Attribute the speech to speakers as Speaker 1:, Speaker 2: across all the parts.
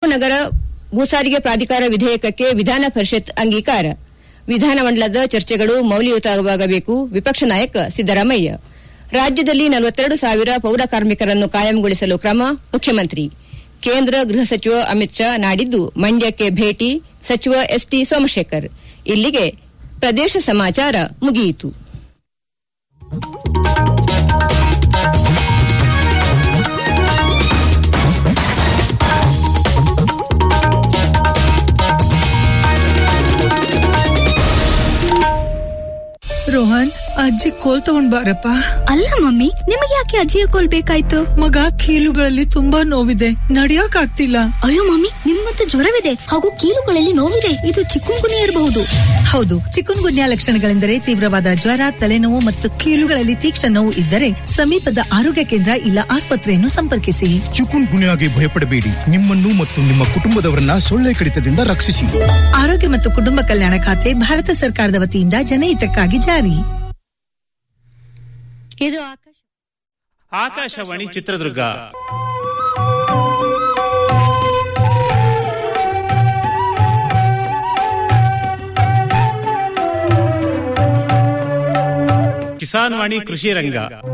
Speaker 1: ನಗರ ಭೂಸಾರಿಗೆ ಪ್ರಾಧಿಕಾರ ವಿಧೇಯಕಕ್ಕೆ ವಿಧಾನ ಪರಿಷತ್ ಅಂಗೀಕಾರ ವಿಧಾನಮಂಡಲದ ಚರ್ಚೆಗಳು ಮೌಲ್ಯಯುತವಾಗಬೇಕು ವಿಪಕ್ಷ ನಾಯಕ ಸಿದ್ದರಾಮಯ್ಯ ರಾಜ್ಯದಲ್ಲಿ ನಲವತ್ತೆರಡು ಸಾವಿರ ಪೌರ ಕಾರ್ಮಿಕರನ್ನು ಕಾಯಂಗೊಳಿಸಲು ಕ್ರಮ ಮುಖ್ಯಮಂತ್ರಿ ಕೇಂದ್ರ ಗೃಹ ಸಚಿವ ಅಮಿತ್ ಶಾ ನಾಡಿದ್ದು ಮಂಡ್ಯಕ್ಕೆ ಭೇಟಿ ಸಚಿವ ಎಸ್ಟಿ ಸೋಮಶೇಖರ್ ಇಲ್ಲಿಗೆ ಪ್ರದೇಶ ಸಮಾಚಾರ ಮುಗಿಯಿತು
Speaker 2: ರೋಹನ್ ಅಜ್ಜಿ ಕೋಲ್ ತಗೊಂಡ್ ಬಾರಪ್ಪ
Speaker 3: ಅಲ್ಲ ಮಮ್ಮಿ ನಿಮಗೆ ಯಾಕೆ ಅಜ್ಜಿಯ ಕೋಲ್ ಬೇಕಾಯ್ತು
Speaker 2: ಮಗ ಕೀಲುಗಳಲ್ಲಿ ತುಂಬಾ ನೋವಿದೆ ನಡಿಯಕ್ ಆಗ್ತಿಲ್ಲ
Speaker 3: ಅಯ್ಯೋ ಮಮ್ಮಿ ನಿಮ್ಗಂತೂ ಜ್ವರವಿದೆ ಹಾಗೂ ಕೀಲುಗಳಲ್ಲಿ ನೋವಿದೆ ಇದು ಚಿಕ್ಕುಂಗುನಿ ಇರಬಹುದು
Speaker 2: ಹೌದು ಚಿಕನ್ ಗುನ್ಯಾ ಲಕ್ಷಣಗಳೆಂದರೆ ತೀವ್ರವಾದ ಜ್ವರ ತಲೆನೋವು ಮತ್ತು ಕೀಲುಗಳಲ್ಲಿ ತೀಕ್ಷ್ಣ ನೋವು ಇದ್ದರೆ ಸಮೀಪದ ಆರೋಗ್ಯ ಕೇಂದ್ರ ಇಲ್ಲ ಆಸ್ಪತ್ರೆಯನ್ನು ಸಂಪರ್ಕಿಸಿ
Speaker 4: ಚಿಕುನ್ ಗುನ್ಯಾಗೆ ಭಯಪಡಬೇಡಿ ನಿಮ್ಮನ್ನು ಮತ್ತು ನಿಮ್ಮ ಕುಟುಂಬದವರನ್ನ ಸೊಳ್ಳೆ ಕಡಿತದಿಂದ ರಕ್ಷಿಸಿ
Speaker 2: ಆರೋಗ್ಯ ಮತ್ತು ಕುಟುಂಬ ಕಲ್ಯಾಣ ಖಾತೆ ಭಾರತ ಸರ್ಕಾರದ ವತಿಯಿಂದ ಜನಹಿತಕ್ಕಾಗಿ ಜಾರಿ
Speaker 1: ಇದು
Speaker 5: ಆಕಾಶವಾಣಿ ಚಿತ್ರದುರ್ಗ ಕಿಸಾನ್ ವಾಣಿ ಕೃಷಿ ರಂಗ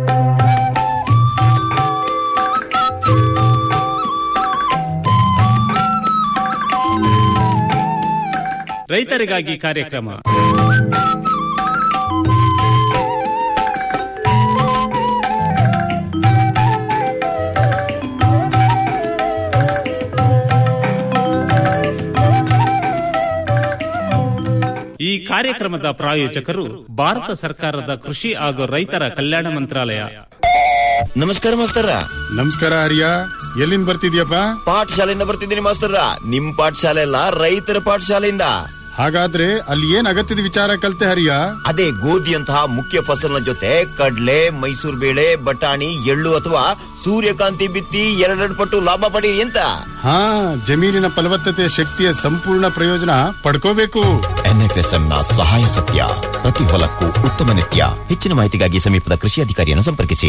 Speaker 5: ರೈತರಿಗಾಗಿ ಕಾರ್ಯಕ್ರಮ ಈ ಕಾರ್ಯಕ್ರಮದ ಪ್ರಾಯೋಜಕರು ಭಾರತ ಸರ್ಕಾರದ ಕೃಷಿ ಹಾಗೂ ರೈತರ ಕಲ್ಯಾಣ ಮಂತ್ರಾಲಯ
Speaker 6: ನಮಸ್ಕಾರ ಮಾಸ್ತರ
Speaker 7: ನಮಸ್ಕಾರ ಹರಿಯ ಎಲ್ಲಿಂದ ಬರ್ತಿದ್ಯಪ್ಪ
Speaker 6: ಪಾಠಶಾಲೆಯಿಂದ ಬರ್ತಿದ್ದೀನಿ ಮಾಸ್ತರ ನಿಮ್ ಪಾಠಶಾಲೆ ಅಲ್ಲ ರೈತರ ಪಾಠಶಾಲೆಯಿಂದ
Speaker 7: ಹಾಗಾದ್ರೆ ಅಲ್ಲಿ ಏನ್ ಅಗತ್ಯದ ವಿಚಾರ ಕಲ್ತೆ ಹರಿಯ
Speaker 6: ಅದೇ ಗೋಧಿಯಂತಹ ಮುಖ್ಯ ಫಸಲಿನ ಜೊತೆ ಕಡ್ಲೆ ಮೈಸೂರು ಬೇಳೆ ಬಟಾಣಿ ಎಳ್ಳು ಅಥವಾ ಸೂರ್ಯಕಾಂತಿ ಬಿತ್ತಿ ಎರಡೆರಡು ಪಟ್ಟು ಲಾಭ ಪಡೀರಿ ಅಂತ
Speaker 7: ಹಾ ಜಮೀನಿನ ಫಲವತ್ತತೆ ಶಕ್ತಿಯ ಸಂಪೂರ್ಣ ಪ್ರಯೋಜನ ಪಡ್ಕೋಬೇಕು
Speaker 6: ಎನ್ಎಫ್ಎಸ್ಎಂ ನ ಸಹಾಯ ಸತ್ಯ ಪ್ರತಿ ಹೊಲಕ್ಕೂ ಉತ್ತಮ ನಿತ್ಯ ಹೆಚ್ಚಿನ ಮಾಹಿತಿಗಾಗಿ ಸಮೀಪದ ಕೃಷಿ ಅಧಿಕಾರಿಯನ್ನು ಸಂಪರ್ಕಿಸಿ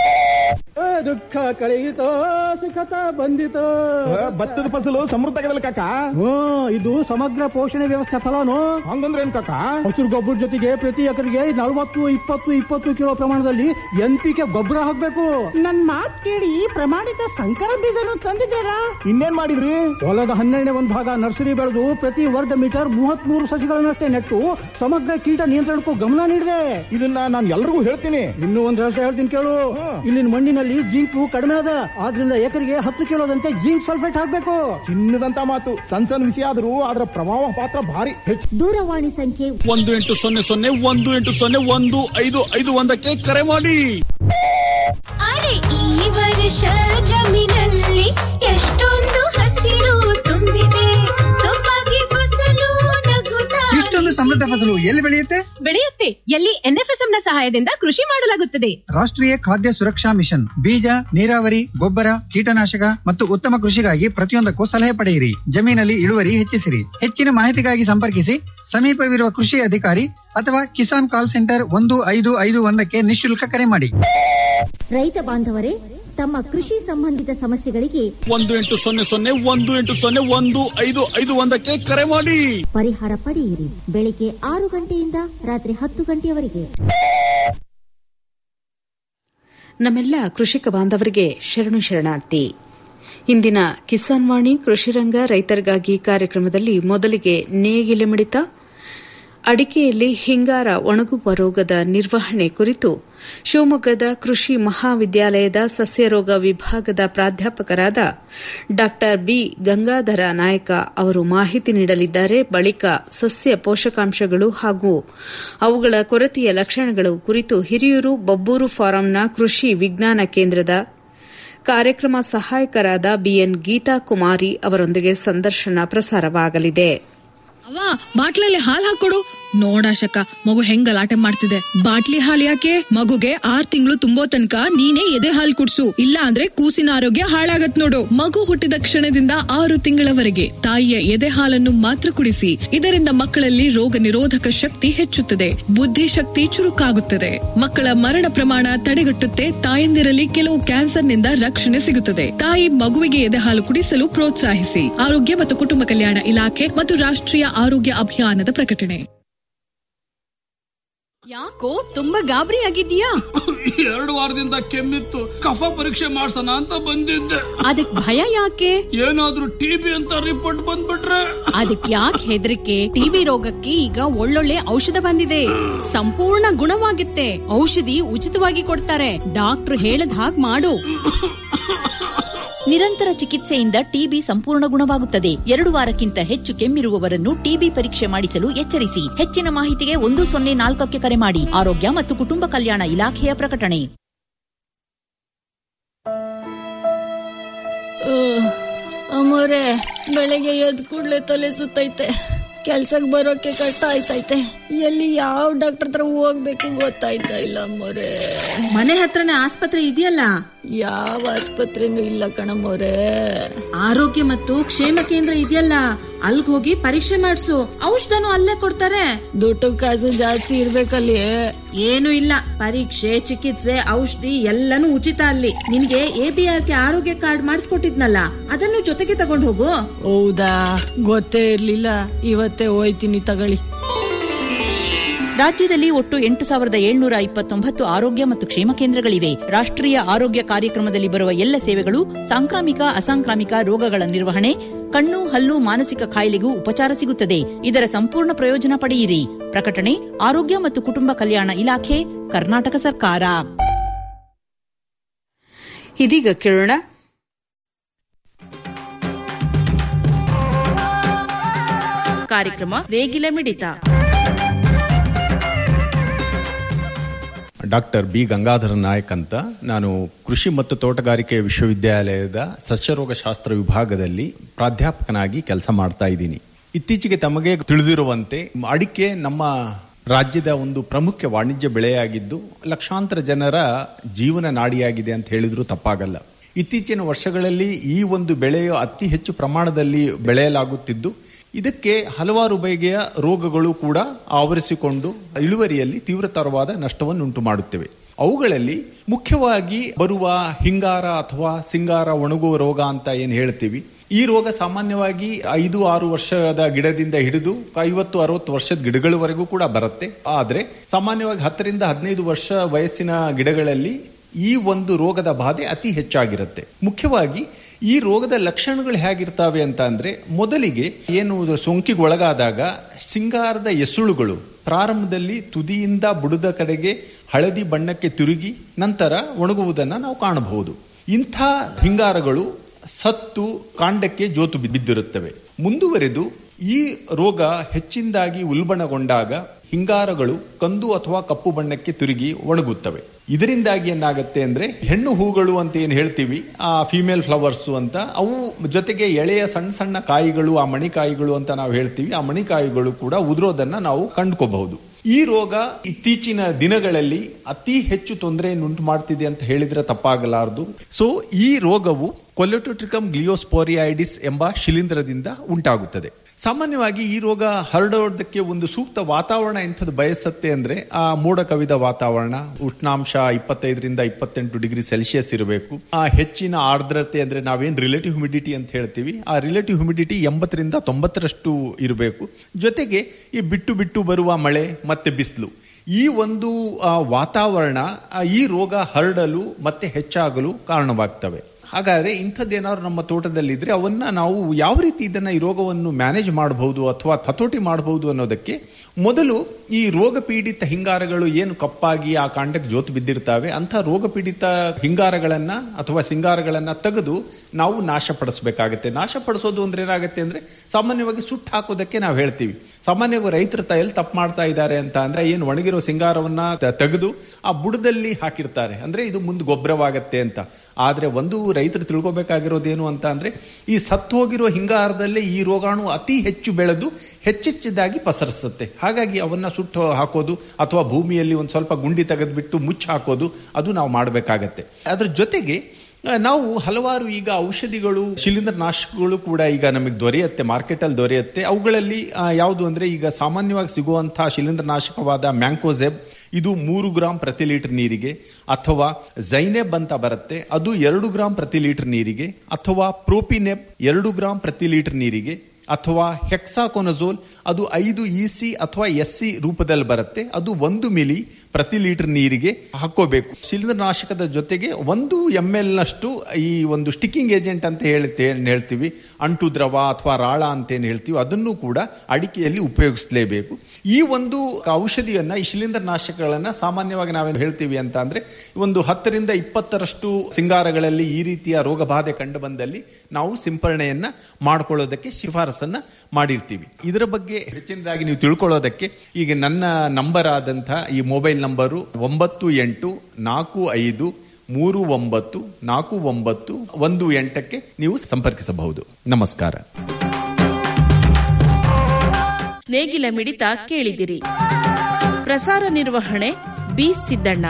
Speaker 8: ದುಃಖ ಕಳೆಯಿತೋ ಸುಖತ ಬಂದಿತೋ
Speaker 9: ಭತ್ತದ ಫಸಲು ಸಮೃದ್ಧ ಕಾಕ
Speaker 8: ಹ್ಞೂ ಇದು ಸಮಗ್ರ ಪೋಷಣೆ ವ್ಯವಸ್ಥೆ ಫಲನು
Speaker 9: ಹಂಗಂದ್ರೆ ಏನ್ ಕಾಕ
Speaker 8: ಹಸಿರು ಗೊಬ್ಬರ ಜೊತೆಗೆ ಪ್ರತಿ ಎಕರೆಗೆ ನಲವತ್ತು ಇಪ್ಪತ್ತು ಇಪ್ಪತ್ತು ಕಿಲೋ ಪ್ರಮಾಣದಲ್ಲಿ ಎನ್ ಪಿ ಕೆ ಗೊಬ್ಬರ ಹಾಕ್ಬೇಕು
Speaker 10: ನನ್ ಮಾತ್ ಕೇಳಿ ಪ್ರಮಾಣಿತ ಸಂಕರ ಬೀಜನು ತಂದಿದ್ದೀರಾ
Speaker 9: ಇನ್ನೇನ್ ಮಾಡಿದ್ರಿ
Speaker 8: ಹೊಲದ ಹನ್ನೆರಡನೇ ಒಂದು ಭಾಗ ನರ್ಸರಿ ಬೆಳೆದು ಪ್ರತಿ ವರ್ಗ ಮೀಟರ್ ಮೂವತ್ತ್ ಮೂರು ಸಸಿಗಳನ್ನಷ್ಟೇ ನೆಟ್ಟು ಸಮಗ್ರ ಕೀಟ ನಿಯಂತ್ರಣಕ್ಕೂ ಗಮನ ನೀಡಿದೆ
Speaker 9: ಇದನ್ನ ನಾನು ಎಲ್ರಿಗೂ ಹೇಳ್ತೀನಿ
Speaker 8: ಇನ್ನೂ ಒಂದು ರಹಸ್ಯ ಹೇಳ್ತೀನಿ ಕೇಳು ಇಲ್ಲಿನ ಮಣ್ಣಿನಲ್ಲಿ ಜಿಂಕು ಕಡಿಮೆ ಅದ ಆದ್ರಿಂದ ಎಕರೆಗೆ ಹತ್ತು ಕಿಲೋದಂತೆ ಜಿಂಕ್ ಸಲ್ಫೇಟ್ ಹಾಕ್ಬೇಕು
Speaker 9: ಚಿನ್ನದಂತ ಮಾತು ಸಣ್ಣ ಸಣ್ಣ ವಿಷಯ ಆದ್ರೂ ಅದರ ಪ್ರಭಾವ ಪಾತ್ರ ಭಾರಿ ಹೆಚ್ಚು
Speaker 10: ದೂರವಾಣಿ ಸಂಖ್ಯೆ
Speaker 11: ಒಂದು ಎಂಟು ಸೊನ್ನೆ ಸೊನ್ನೆ ಒಂದು ಎಂಟು ಸೊನ್ನೆ ಒಂದು ಐದು ಐದು ಒಂದಕ್ಕೆ ಕರೆ ಮಾಡಿ
Speaker 12: ಅರೆ ಈ ವರ್ಷ ಜಮೀನಲ್ಲಿ ಎಷ್ಟೊಂದು ಹಸಿರು ತುಂಬಿದೆ ಸೊಬಗೆ ಫಸಲು ನಗುತ್ತಾ
Speaker 13: ಇಷ್ಟೊಂದು ಸಮೃದ್ಧ ಫಸಲು ಎಲ್ಲಿ ಬೆಳೆಯುತ್ತೆ
Speaker 14: ಬೆಳೆಯುತ್ತೆ ಎಲ್ಲಿ ಎನ್ಎಫ್ಎಸ್ಎಂ ನ ಸಹಾಯದಿಂದ ಕೃಷಿ ಮಾಡಲಾಗುತ್ತದೆ
Speaker 13: ರಾಷ್ಟ್ರೀಯ ಖಾದ್ಯ ಸುರಕ್ಷಾ ಮಿಷನ್ ಬೀಜ ನೀರಾವರಿ ಗೊಬ್ಬರ ಕೀಟನಾಶಕ ಮತ್ತು ಉತ್ತಮ ಕೃಷಿಗಾಗಿ ಪ್ರತಿಯೊಂದಕ್ಕೂ ಸಲಹೆ ಪಡೆಯಿರಿ ಜಮೀನಲ್ಲಿ ಇಳುವರಿ ಹೆಚ್ಚಿಸಿರಿ ಹೆಚ್ಚಿನ ಮಾಹಿತಿಗಾಗಿ ಸಂಪರ್ಕಿಸಿ ಸಮೀಪವಿರುವ ಕೃಷಿ ಅಧಿಕಾರಿ ಅಥವಾ ಕಿಸಾನ್ ಕಾಲ್ ಸೆಂಟರ್ ಒಂದು ಐದು ಐದು ಒಂದಕ್ಕೆ ನಿಶುಲ್ಕ ಕರೆ ಮಾಡಿ
Speaker 10: ರೈತ ಬಾಂಧವರೇ ತಮ್ಮ ಕೃಷಿ ಸಂಬಂಧಿತ ಸಮಸ್ಯೆಗಳಿಗೆ
Speaker 11: ಒಂದು ಎಂಟು ಸೊನ್ನೆ ಸೊನ್ನೆ ಒಂದು ಎಂಟು ಸೊನ್ನೆ ಒಂದು ಐದು ಐದು ಒಂದಕ್ಕೆ ಕರೆ ಮಾಡಿ
Speaker 10: ಪರಿಹಾರ ಪಡೆಯಿರಿ ಬೆಳಿಗ್ಗೆ ಆರು ಗಂಟೆಯಿಂದ ರಾತ್ರಿ ಹತ್ತು ಗಂಟೆಯವರೆಗೆ
Speaker 15: ನಮ್ಮೆಲ್ಲ ಕೃಷಿಕ ಬಾಂಧವರಿಗೆ ಶರಣು ಶರಣಾರ್ಥಿ ಇಂದಿನ ಕಿಸಾನ್ ವಾಣಿ ಕೃಷಿರಂಗ ರೈತರಿಗಾಗಿ ಕಾರ್ಯಕ್ರಮದಲ್ಲಿ ಮೊದಲಿಗೆ ನೇಗಿಲೆ ಮಿಡಿತ ಅಡಿಕೆಯಲ್ಲಿ ಹಿಂಗಾರ ಒಣಗುವ ರೋಗದ ನಿರ್ವಹಣೆ ಕುರಿತು ಶಿವಮೊಗ್ಗದ ಕೃಷಿ ಮಹಾವಿದ್ಯಾಲಯದ ಸಸ್ಯರೋಗ ವಿಭಾಗದ ಪ್ರಾಧ್ಯಾಪಕರಾದ ಡಾ ಬಿ ಗಂಗಾಧರ ನಾಯಕ ಅವರು ಮಾಹಿತಿ ನೀಡಲಿದ್ದಾರೆ ಬಳಿಕ ಸಸ್ಯ ಪೋಷಕಾಂಶಗಳು ಹಾಗೂ ಅವುಗಳ ಕೊರತೆಯ ಲಕ್ಷಣಗಳು ಕುರಿತು ಹಿರಿಯೂರು ಬಬ್ಬೂರು ಫಾರಂನ ಕೃಷಿ ವಿಜ್ಞಾನ ಕೇಂದ್ರದ ಕಾರ್ಯಕ್ರಮ ಸಹಾಯಕರಾದ ಬಿಎನ್ ಗೀತಾ ಕುಮಾರಿ ಅವರೊಂದಿಗೆ ಸಂದರ್ಶನ ಪ್ರಸಾರವಾಗಲಿದೆ
Speaker 16: ಅವ್ವ ಬಾಟ್ಲಲ್ಲಿ ಹಾಲ್ ಹಾಕೊಡು ನೋಡಾಶಕ ಮಗು ಹೆಂಗ್ ಗಲಾಟೆ ಮಾಡ್ತಿದೆ ಬಾಟ್ಲಿ ಹಾಲ್ ಯಾಕೆ ಮಗುಗೆ ಆರ್ ತಿಂಗಳು ತುಂಬೋ ತನಕ ನೀನೇ ಎದೆ ಹಾಲ್ ಕುಡ್ಸು ಇಲ್ಲ ಅಂದ್ರೆ ಕೂಸಿನ ಆರೋಗ್ಯ ಹಾಳಾಗತ್ ನೋಡು ಮಗು ಹುಟ್ಟಿದ ಕ್ಷಣದಿಂದ ಆರು ತಿಂಗಳವರೆಗೆ ತಾಯಿಯ ಎದೆ ಹಾಲನ್ನು ಮಾತ್ರ ಕುಡಿಸಿ ಇದರಿಂದ ಮಕ್ಕಳಲ್ಲಿ ರೋಗ ನಿರೋಧಕ ಶಕ್ತಿ ಹೆಚ್ಚುತ್ತದೆ ಬುದ್ಧಿಶಕ್ತಿ ಚುರುಕಾಗುತ್ತದೆ ಮಕ್ಕಳ ಮರಣ ಪ್ರಮಾಣ ತಡೆಗಟ್ಟುತ್ತೆ ತಾಯಂದಿರಲ್ಲಿ ಕೆಲವು ಕ್ಯಾನ್ಸರ್ನಿಂದ ರಕ್ಷಣೆ ಸಿಗುತ್ತದೆ ತಾಯಿ ಮಗುವಿಗೆ ಎದೆ ಹಾಲು ಕುಡಿಸಲು ಪ್ರೋತ್ಸಾಹಿಸಿ ಆರೋಗ್ಯ ಮತ್ತು ಕುಟುಂಬ ಕಲ್ಯಾಣ ಇಲಾಖೆ ಮತ್ತು ರಾಷ್ಟ್ರೀಯ ಆರೋಗ್ಯ ಅಭಿಯಾನದ ಪ್ರಕಟಣೆ
Speaker 17: ಯಾಕೋ ತುಂಬಾ ಗಾಬರಿ ಆಗಿದ್ಯಾ
Speaker 11: ಎರಡು ವಾರದಿಂದ ಕೆಮ್ಮಿತ್ತು ಕಫ ಪರೀಕ್ಷೆ ಮಾಡ್ಸೋಣ ಅಂತ ಬಂದಿದ್ದೆ
Speaker 17: ಅದಕ್ ಭಯ ಯಾಕೆ
Speaker 11: ಏನಾದ್ರೂ ಟಿಬಿ ಅಂತ ರಿಪೋರ್ಟ್ ಬಂದ್ಬಿಟ್ರೆ
Speaker 17: ಅದಕ್ ಯಾಕೆ ಹೆದರಿಕೆ ಟಿಬಿ ರೋಗಕ್ಕೆ ಈಗ ಒಳ್ಳೊಳ್ಳೆ ಔಷಧ ಬಂದಿದೆ ಸಂಪೂರ್ಣ ಗುಣವಾಗುತ್ತೆ ಔಷಧಿ ಉಚಿತವಾಗಿ ಕೊಡ್ತಾರೆ ಡಾಕ್ಟರ್ ಹೇಳದ್ ಹಾಗ್ ಮಾಡು
Speaker 18: ನಿರಂತರ ಚಿಕಿತ್ಸೆಯಿಂದ ಟಿಬಿ ಸಂಪೂರ್ಣ ಗುಣವಾಗುತ್ತದೆ ಎರಡು ವಾರಕ್ಕಿಂತ ಹೆಚ್ಚು ಕೆಮ್ಮಿರುವವರನ್ನು ಟಿಬಿ ಪರೀಕ್ಷೆ ಮಾಡಿಸಲು ಎಚ್ಚರಿಸಿ ಹೆಚ್ಚಿನ ಮಾಹಿತಿಗೆ ಒಂದು ಸೊನ್ನೆ ನಾಲ್ಕಕ್ಕೆ ಕರೆ ಮಾಡಿ ಆರೋಗ್ಯ ಮತ್ತು ಕುಟುಂಬ ಕಲ್ಯಾಣ ಇಲಾಖೆಯ ಪ್ರಕಟಣೆ
Speaker 19: ಅಮ್ಮೋರೆ ಬೆಳಗ್ಗೆ ಎದ್ ಕೂಡ್ಲೆ ತಲೆ ಸುತ್ತೈತೆ ಕೆಲ್ಸಕ್ ಬರೋಕೆ ಕಷ್ಟ ಆಯ್ತೈತೆ ಎಲ್ಲಿ ಯಾವ ಡಾಕ್ಟರ್ ಹತ್ರ ಹೋಗ್ಬೇಕು ಗೊತ್ತಾಯ್ತಾ ಇಲ್ಲ ಅಮ್ಮೋರೆ
Speaker 17: ಮನೆ ಹತ್ರನೇ ಆಸ್ಪತ್ರೆ ಇದೆಯಲ್ಲ
Speaker 19: ಯಾವ ಆಸ್ಪತ್ರೆನೂ ಇಲ್ಲ ಕಣಮ್ಮೋರೆ
Speaker 17: ಆರೋಗ್ಯ ಮತ್ತು ಕ್ಷೇಮ ಕೇಂದ್ರ ಇದೆಯಲ್ಲ ಅಲ್ಗ್ ಹೋಗಿ ಪರೀಕ್ಷೆ ಮಾಡ್ಸು ಔಷಧನು ಅಲ್ಲೇ ಕೊಡ್ತಾರೆ
Speaker 19: ದುಡ್ಡು ಕಾಸು ಜಾಸ್ತಿ ಇರ್ಬೇಕಲ್ಲಿ
Speaker 17: ಏನು ಇಲ್ಲ ಪರೀಕ್ಷೆ ಚಿಕಿತ್ಸೆ ಔಷಧಿ ಎಲ್ಲನೂ ಉಚಿತ ಅಲ್ಲಿ ನಿನ್ಗೆ A B R K Arogya card ಮಾಡಿಸ್ಕೊಟ್ಟಿದ್ನಲ್ಲ ಅದನ್ನು ಜೊತೆಗೆ ತಗೊಂಡ್ ಹೋಗು
Speaker 19: ಹೌದಾ ಗೊತ್ತೇ ಇರ್ಲಿಲ್ಲ ಇವತ್ತೇ ಹೋಯ್ತೀನಿ ತಗೊಳ್ಳಿ
Speaker 18: ರಾಜ್ಯದಲ್ಲಿ ಒಟ್ಟು ಎಂಟು ಸಾವಿರದ ಏಳ್ನೂರ ಇಪ್ಪತ್ತೊಂಬತ್ತು ಆರೋಗ್ಯ ಮತ್ತು ಕ್ಷೇಮ ಕೇಂದ್ರಗಳಿವೆ ರಾಷ್ಟ್ರೀಯ ಆರೋಗ್ಯ ಕಾರ್ಯಕ್ರಮದಲ್ಲಿ ಬರುವ ಎಲ್ಲ ಸೇವೆಗಳು ಸಾಂಕ್ರಾಮಿಕ ಅಸಾಂಕ್ರಾಮಿಕ ರೋಗಗಳ ನಿರ್ವಹಣೆ ಕಣ್ಣು ಹಲ್ಲು ಮಾನಸಿಕ ಕಾಯಿಲೆಗೂ ಉಪಚಾರ ಸಿಗುತ್ತದೆ ಇದರ ಸಂಪೂರ್ಣ ಪ್ರಯೋಜನ ಪಡೆಯಿರಿ ಪ್ರಕಟಣೆ ಆರೋಗ್ಯ ಮತ್ತು ಕುಟುಂಬ ಕಲ್ಯಾಣ ಇಲಾಖೆ ಕರ್ನಾಟಕ ಸರ್ಕಾರ
Speaker 15: ಇದೀಗ ಕೇಳೋಣ
Speaker 18: ಕಾರ್ಯಕ್ರಮ ನೇಗಿಲ ಮಿಡಿತ
Speaker 20: ಡಾಕ್ಟರ್ ಬಿ ಗಂಗಾಧರ ನಾಯಕ್ ಅಂತ ನಾನು ಕೃಷಿ ಮತ್ತು ತೋಟಗಾರಿಕೆ ವಿಶ್ವವಿದ್ಯಾಲಯದ ಸಸ್ಯರೋಗಶಾಸ್ತ್ರ ವಿಭಾಗದಲ್ಲಿ ಪ್ರಾಧ್ಯಾಪಕನಾಗಿ ಕೆಲಸ ಮಾಡ್ತಾ ಇದ್ದೀನಿ ಇತ್ತೀಚೆಗೆ ತಮಗೆ ತಿಳಿದಿರುವಂತೆ ಅಡಿಕೆ ನಮ್ಮ ರಾಜ್ಯದ ಒಂದು ಪ್ರಮುಖ ವಾಣಿಜ್ಯ ಬೆಳೆಯಾಗಿದ್ದು ಲಕ್ಷಾಂತರ ಜನರ ಜೀವನ ನಾಡಿಯಾಗಿದೆ ಅಂತ ಹೇಳಿದ್ರು ತಪ್ಪಾಗಲ್ಲ ಇತ್ತೀಚಿನ ವರ್ಷಗಳಲ್ಲಿ ಈ ಒಂದು ಬೆಳೆಯು ಅತಿ ಹೆಚ್ಚು ಪ್ರಮಾಣದಲ್ಲಿ ಬೆಳೆಯಲಾಗುತ್ತಿದ್ದು ಇದಕ್ಕೆ ಹಲವಾರು ಬಗೆಯ ರೋಗಗಳು ಕೂಡ ಆವರಿಸಿಕೊಂಡು ಇಳುವರಿಯಲ್ಲಿ ತೀವ್ರತರವಾದ ನಷ್ಟವನ್ನು ಉಂಟು ಮಾಡುತ್ತವೆ ಅವುಗಳಲ್ಲಿ ಮುಖ್ಯವಾಗಿ ಬರುವ ಹಿಂಗಾರ ಅಥವಾ ಸಿಂಗಾರ ಒಣಗುವ ರೋಗ ಅಂತ ಏನು ಹೇಳ್ತೀವಿ ಈ ರೋಗ ಸಾಮಾನ್ಯವಾಗಿ ಐದು ಆರು ವರ್ಷದ ಗಿಡದಿಂದ ಹಿಡಿದು ಐವತ್ತು ಅರವತ್ತು ವರ್ಷದ ಗಿಡಗಳವರೆಗೂ ಕೂಡ ಬರುತ್ತೆ ಆದ್ರೆ ಸಾಮಾನ್ಯವಾಗಿ ಹತ್ತರಿಂದ ಹದಿನೈದು ವರ್ಷ ವಯಸ್ಸಿನ ಗಿಡಗಳಲ್ಲಿ ಈ ಒಂದು ರೋಗದ ಬಾಧೆ ಅತಿ ಹೆಚ್ಚಾಗಿರುತ್ತೆ ಮುಖ್ಯವಾಗಿ ಈ ರೋಗದ ಲಕ್ಷಣಗಳು ಹೇಗಿರ್ತವೆ ಅಂತ ಅಂದ್ರೆ ಮೊದಲಿಗೆ ಏನು ಸೋಂಕಿಗೆ ಒಳಗಾದಾಗ ಸಿಂಗಾರದ ಎಸುಳುಗಳು ಪ್ರಾರಂಭದಲ್ಲಿ ತುದಿಯಿಂದ ಬುಡದ ಕಡೆಗೆ ಹಳದಿ ಬಣ್ಣಕ್ಕೆ ತಿರುಗಿ ನಂತರ ಒಣಗುವುದನ್ನು ನಾವು ಕಾಣಬಹುದು ಇಂಥ ಹಿಂಗಾರಗಳು ಸತ್ತು ಕಾಂಡಕ್ಕೆ ಜೋತು ಬಿದ್ದಿರುತ್ತವೆ ಮುಂದುವರೆದು ಈ ರೋಗ ಹೆಚ್ಚಿಂದಾಗಿ ಉಲ್ಬಣಗೊಂಡಾಗ ಹಿಂಗಾರಗಳು ಕಂದು ಅಥವಾ ಕಪ್ಪು ಬಣ್ಣಕ್ಕೆ ತಿರುಗಿ ಒಣಗುತ್ತವೆ ಇದರಿಂದಾಗಿ ಏನಾಗುತ್ತೆ ಅಂದ್ರೆ ಹೆಣ್ಣು ಹೂಗಳು ಅಂತ ಏನ್ ಹೇಳ್ತೀವಿ ಆ ಫಿಮೇಲ್ ಫ್ಲವರ್ಸ್ ಅಂತ ಅವು ಜೊತೆಗೆ ಎಳೆಯ ಸಣ್ಣ ಸಣ್ಣ ಕಾಯಿಗಳು ಆ ಮಣಿಕಾಯಿಗಳು ಅಂತ ನಾವು ಹೇಳ್ತೀವಿ ಆ ಮಣಿಕಾಯಿಗಳು ಕೂಡ ಉದುರೋದನ್ನ ನಾವು ಕಂಡುಕೋಬಹುದು ಈ ರೋಗ ಇತ್ತೀಚಿನ ದಿನಗಳಲ್ಲಿ ಅತಿ ಹೆಚ್ಚು ತೊಂದರೆಯನ್ನುಂಟು ಮಾಡ್ತಿದೆ ಅಂತ ಹೇಳಿದ್ರೆ ತಪ್ಪಾಗಲಾರದು ಸೊ ಈ ರೋಗವು ಕೊಲೆಟೋಟ್ರಿಕಮ್ ಗ್ಲಿಯೋಸ್ಪೋರಿಯಾಯಿಡಿಸ್ ಎಂಬ ಶಿಲೀಂಧ್ರದಿಂದ ಉಂಟಾಗುತ್ತದೆ ಸಾಮಾನ್ಯವಾಗಿ ಈ ರೋಗ ಹರಡೋದಕ್ಕೆ ಒಂದು ಸೂಕ್ತ ವಾತಾವರಣ ಎಂಥದ್ದು ಬಯಸತ್ತೆ ಅಂದ್ರೆ ಆ ಮೋಡ ಕವಿದ ವಾತಾವರಣ ಉಷ್ಣಾಂಶ ಇಪ್ಪತ್ತೈದರಿಂದ ಇಪ್ಪತ್ತೆಂಟು ಡಿಗ್ರಿ ಸೆಲ್ಸಿಯಸ್ ಇರಬೇಕು ಆ ಹೆಚ್ಚಿನ ಆರ್ದ್ರತೆ ಅಂದ್ರೆ ನಾವೇನ್ ರಿಲೇಟಿವ್ ಹ್ಯುಮಿಡಿಟಿ ಅಂತ ಹೇಳ್ತೀವಿ ಆ ರಿಲೇಟಿವ್ ಹ್ಯುಮಿಡಿಟಿ ಎಂಬತ್ತರಿಂದ ತೊಂಬತ್ತರಷ್ಟು ಇರಬೇಕು ಜೊತೆಗೆ ಈ ಬಿಟ್ಟು ಬಿಟ್ಟು ಬರುವ ಮಳೆ ಮತ್ತೆ ಬಿಸಿಲು ಈ ಒಂದು ವಾತಾವರಣ ಈ ರೋಗ ಹರಡಲು ಮತ್ತೆ ಹೆಚ್ಚಾಗಲು ಕಾರಣವಾಗ್ತವೆ ಹಾಗಾದ್ರೆ ಇಂಥದ್ದೇನಾದ್ರು ನಮ್ಮ ತೋಟದಲ್ಲಿದ್ರೆ ಅವನ್ನ ನಾವು ಯಾವ ರೀತಿ ಇದನ್ನ ಈ ರೋಗವನ್ನು ಮ್ಯಾನೇಜ್ ಮಾಡಬಹುದು ಅಥವಾ ಹತೋಟಿ ಮಾಡಬಹುದು ಅನ್ನೋದಕ್ಕೆ ಮೊದಲು ಈ ರೋಗ ಪೀಡಿತ ಹಿಂಗಾರಗಳು ಏನು ಕಪ್ಪಾಗಿ ಆ ಕಾಂಡಕ್ಕೆ ಜೋತು ಬಿದ್ದಿರ್ತವೆ ಅಂತ ರೋಗ ಪೀಡಿತ ಹಿಂಗಾರಗಳನ್ನ ಅಥವಾ ಸಿಂಗಾರಗಳನ್ನ ತೆಗೆದು ನಾವು ನಾಶಪಡಿಸಬೇಕಾಗತ್ತೆ ನಾಶಪಡಿಸೋದು ಅಂದ್ರೆ ಏನಾಗುತ್ತೆ ಅಂದ್ರೆ ಸಾಮಾನ್ಯವಾಗಿ ಸುಟ್ಟು ಹಾಕೋದಕ್ಕೆ ನಾವು ಹೇಳ್ತೀವಿ ಸಾಮಾನ್ಯವಾಗಿ ರೈತರ ಎಲ್ಲಿ ತಪ್ಪು ಮಾಡ್ತಾ ಇದ್ದಾರೆ ಅಂತ ಅಂದ್ರೆ ಏನು ಒಣಗಿರೋ ಸಿಂಗಾರವನ್ನ ತೆಗೆದು ಆ ಬುಡದಲ್ಲಿ ಹಾಕಿರ್ತಾರೆ ಅಂದ್ರೆ ಇದು ಮುಂದೆ ಗೊಬ್ಬರವಾಗತ್ತೆ ಅಂತ ಆದ್ರೆ ಒಂದು ರೈತರು ತಿಳ್ಕೊಬೇಕಾಗಿರೋದೇನು ಅಂತ ಅಂದ್ರೆ ಈ ಸತ್ತು ಹೋಗಿರೋ ಹಿಂಗಾರದಲ್ಲೇ ಈ ರೋಗಾಣು ಅತಿ ಹೆಚ್ಚು ಬೆಳೆದು ಹೆಚ್ಚೆಚ್ಚದಾಗಿ ಪಸರಿಸುತ್ತೆ ಹಾಗಾಗಿ ಅವನ್ನ ಸುಟ್ಟು ಹಾಕೋದು ಅಥವಾ ಭೂಮಿಯಲ್ಲಿ ಒಂದು ಸ್ವಲ್ಪ ಗುಂಡಿ ತೆಗೆದ್ಬಿಟ್ಟು ಮುಚ್ಚಿ ಹಾಕೋದು ಅದು ನಾವು ಮಾಡಬೇಕಾಗತ್ತೆ ಅದ್ರ ಜೊತೆಗೆ ಆ, ನಾವು ಹಲವಾರು ಈಗ ಔಷಧಿಗಳು ಶಿಲೀಂಧ್ರ ನಾಶಕಗಳು ಕೂಡ ಈಗ ನಮಗೆ ದೊರೆಯುತ್ತೆ ಮಾರ್ಕೆಟ್ ಅಲ್ಲಿ ದೊರೆಯುತ್ತೆ ಅವುಗಳಲ್ಲಿ ಆ, ಯಾವುದು ಅಂದ್ರೆ ಈಗ ಸಾಮಾನ್ಯವಾಗಿ ಸಿಗುವಂತಹ ಶಿಲೀಂಧ್ರ ನಾಶಕವಾದ ಮ್ಯಾಂಕೋಸೆಬ್ ಇದು ಮೂರು ಗ್ರಾಂ ಪ್ರತಿ ಲೀಟರ್ ನೀರಿಗೆ ಅಥವಾ ಜೈನೆಬ್ ಅಂತ ಬರುತ್ತೆ ಅದು ಎರಡು ಗ್ರಾಂ ಪ್ರತಿ ಲೀಟರ್ ನೀರಿಗೆ ಅಥವಾ ಪ್ರೋಪಿನೆಬ್ ಎರಡು ಗ್ರಾಂ ಪ್ರತಿ ಲೀಟರ್ ನೀರಿಗೆ ಅಥವಾ ಹೆಕ್ಸಾಕೊನಜೋಲ್ ಅದು ಐದು ಇ ಸಿ ಅಥವಾ ಎಸ್ ಸಿ ರೂಪದಲ್ಲಿ ಬರುತ್ತೆ ಅದು ಒಂದು ಮಿಲಿ ಪ್ರತಿ ಲೀಟರ್ ನೀರಿಗೆ ಹಾಕೋಬೇಕು ಶಿಲೀಂಧ್ರ ನಾಶಕದ ಜೊತೆಗೆ ಒಂದು ಎಂ ಎಲ್ ನಷ್ಟು ಈ ಒಂದು ಸ್ಟಿಕ್ಕಿಂಗ್ ಏಜೆಂಟ್ ಅಂತ ಹೇಳ್ತೆ ಏನ್ ಹೇಳ್ತೀವಿ ಅಂಟು ದ್ರವ ಅಥವಾ ರಾಳ ಅಂತ ಏನ್ ಹೇಳ್ತೀವಿ ಅದನ್ನು ಕೂಡ ಅಡಿಕೆಯಲ್ಲಿ ಉಪಯೋಗಿಸಲೇಬೇಕು ಈ ಒಂದು ಔಷಧಿಯನ್ನ ಈ ಶಿಲೀಂಧ್ರ ನಾಶಕಗಳನ್ನ ಸಾಮಾನ್ಯವಾಗಿ ನಾವೇನು ಹೇಳ್ತೀವಿ ಅಂತ ಅಂದ್ರೆ ಒಂದು ಹತ್ತರಿಂದ ಇಪ್ಪತ್ತರಷ್ಟು ಸಿಂಗಾರಗಳಲ್ಲಿ ಈ ರೀತಿಯ ರೋಗ ಬಾಧೆ ಕಂಡು ಬಂದಲ್ಲಿ ನಾವು ಸಿಂಪರಣೆಯನ್ನ ಮಾಡ್ಕೊಳ್ಳೋದಕ್ಕೆ ಶಿಫಾರಸನ್ನ ಮಾಡಿರ್ತೀವಿ ಇದರ ಬಗ್ಗೆ ಹೆಚ್ಚಿನದಾಗಿ ನೀವು ತಿಳ್ಕೊಳ್ಳೋದಕ್ಕೆ ಈಗ ನನ್ನ ನಂಬರ್ ಆದಂತಹ ಈ ಮೊಬೈಲ್ ನಂಬರು ಒಂಬತ್ತು ಎಂಟು ನಾಲ್ಕು ಐದು ಮೂರು ಒಂಬತ್ತು ನಾಲ್ಕು ಒಂಬತ್ತು ಒಂದು ಎಂಟಕ್ಕೆ ನೀವು ಸಂಪರ್ಕಿಸಬಹುದು ನಮಸ್ಕಾರ
Speaker 15: ನೇಗಿಲ ಮಿಡಿತ ಕೇಳಿದಿರಿ ಪ್ರಸಾರ ನಿರ್ವಹಣೆ ಬಿ ಸಿದ್ದಣ್ಣ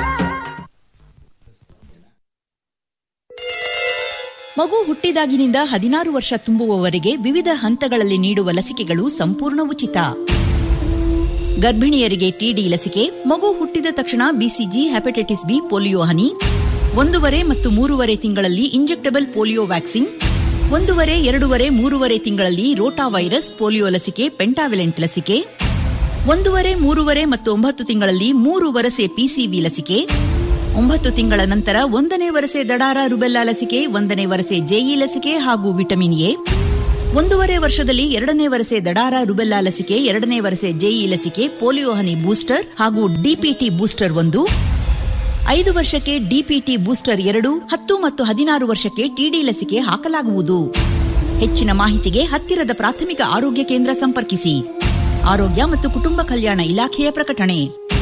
Speaker 18: ಮಗು ಹುಟ್ಟಿದಾಗಿನಿಂದ ಹದಿನಾರು ವರ್ಷ ತುಂಬುವವರೆಗೆ ವಿವಿಧ ಹಂತಗಳಲ್ಲಿ ನೀಡುವ ಲಸಿಕೆಗಳು ಸಂಪೂರ್ಣ ಉಚಿತ ಗರ್ಭಿಣಿಯರಿಗೆ ಟಿಡಿ ಲಸಿಕೆ ಮಗು ಹುಟ್ಟಿದ ತಕ್ಷಣ ಬಿಸಿಜಿ ಹೆಪಟೈಟಿಸ್ ಬಿ ಪೋಲಿಯೋ ಹನಿ ಒಂದೂವರೆ ಮತ್ತು ಮೂರುವರೆ ತಿಂಗಳಲ್ಲಿ ಇಂಜೆಕ್ಟಬಲ್ ಪೋಲಿಯೋ ವ್ಯಾಕ್ಸಿನ್ ಒಂದೂವರೆ ಎರಡೂವರೆ ಮೂರುವರೆ ತಿಂಗಳಲ್ಲಿ ರೋಟಾ ವೈರಸ್ ಪೋಲಿಯೋ ಲಸಿಕೆ ಪೆಂಟಾವಿಲೆಂಟ್ ಲಸಿಕೆ ಒಂದೂವರೆ ಮೂರುವರೆ ಮತ್ತು ಒಂಬತ್ತು ತಿಂಗಳಲ್ಲಿ ಮೂರು ವರಸೆ ಪಿಸಿಬಿ ಲಸಿಕೆ ಒಂಬತ್ತು ತಿಂಗಳ ನಂತರ ಒಂದನೇ ವರಸೆ ದಡಾರ ರುಬೆಲ್ಲಾ ಲಸಿಕೆ ಒಂದನೇ ವರಸೆ ಜೆಇ ಲಸಿಕೆ ಹಾಗೂ ವಿಟಮಿನ್ ಎ ಒಂದೂವರೆ ವರ್ಷದಲ್ಲಿ ಎರಡನೇ ವರಸೆ ದಡಾರ ರುಬೆಲ್ಲಾ ಲಸಿಕೆ ಎರಡನೇ ವರಸೆ ಜೆಇ ಲಸಿಕೆ ಪೋಲಿಯೋ ಹನಿ ಬೂಸ್ಟರ್ ಹಾಗೂ ಡಿಪಿಟಿ ಬೂಸ್ಟರ್ ಒಂದು ಐದು ವರ್ಷಕ್ಕೆ ಡಿಪಿಟಿ ಬೂಸ್ಟರ್ ಎರಡು ಹತ್ತು ಮತ್ತು ಹದಿನಾರು ವರ್ಷಕ್ಕೆ ಟಿಡಿ ಲಸಿಕೆ ಹಾಕಲಾಗುವುದು ಹೆಚ್ಚಿನ ಮಾಹಿತಿಗೆ ಹತ್ತಿರದ ಪ್ರಾಥಮಿಕ ಆರೋಗ್ಯ ಕೇಂದ್ರ ಸಂಪರ್ಕಿಸಿ ಆರೋಗ್ಯ ಮತ್ತು ಕುಟುಂಬ ಕಲ್ಯಾಣ ಇಲಾಖೆಯ ಪ್ರಕಟಣೆ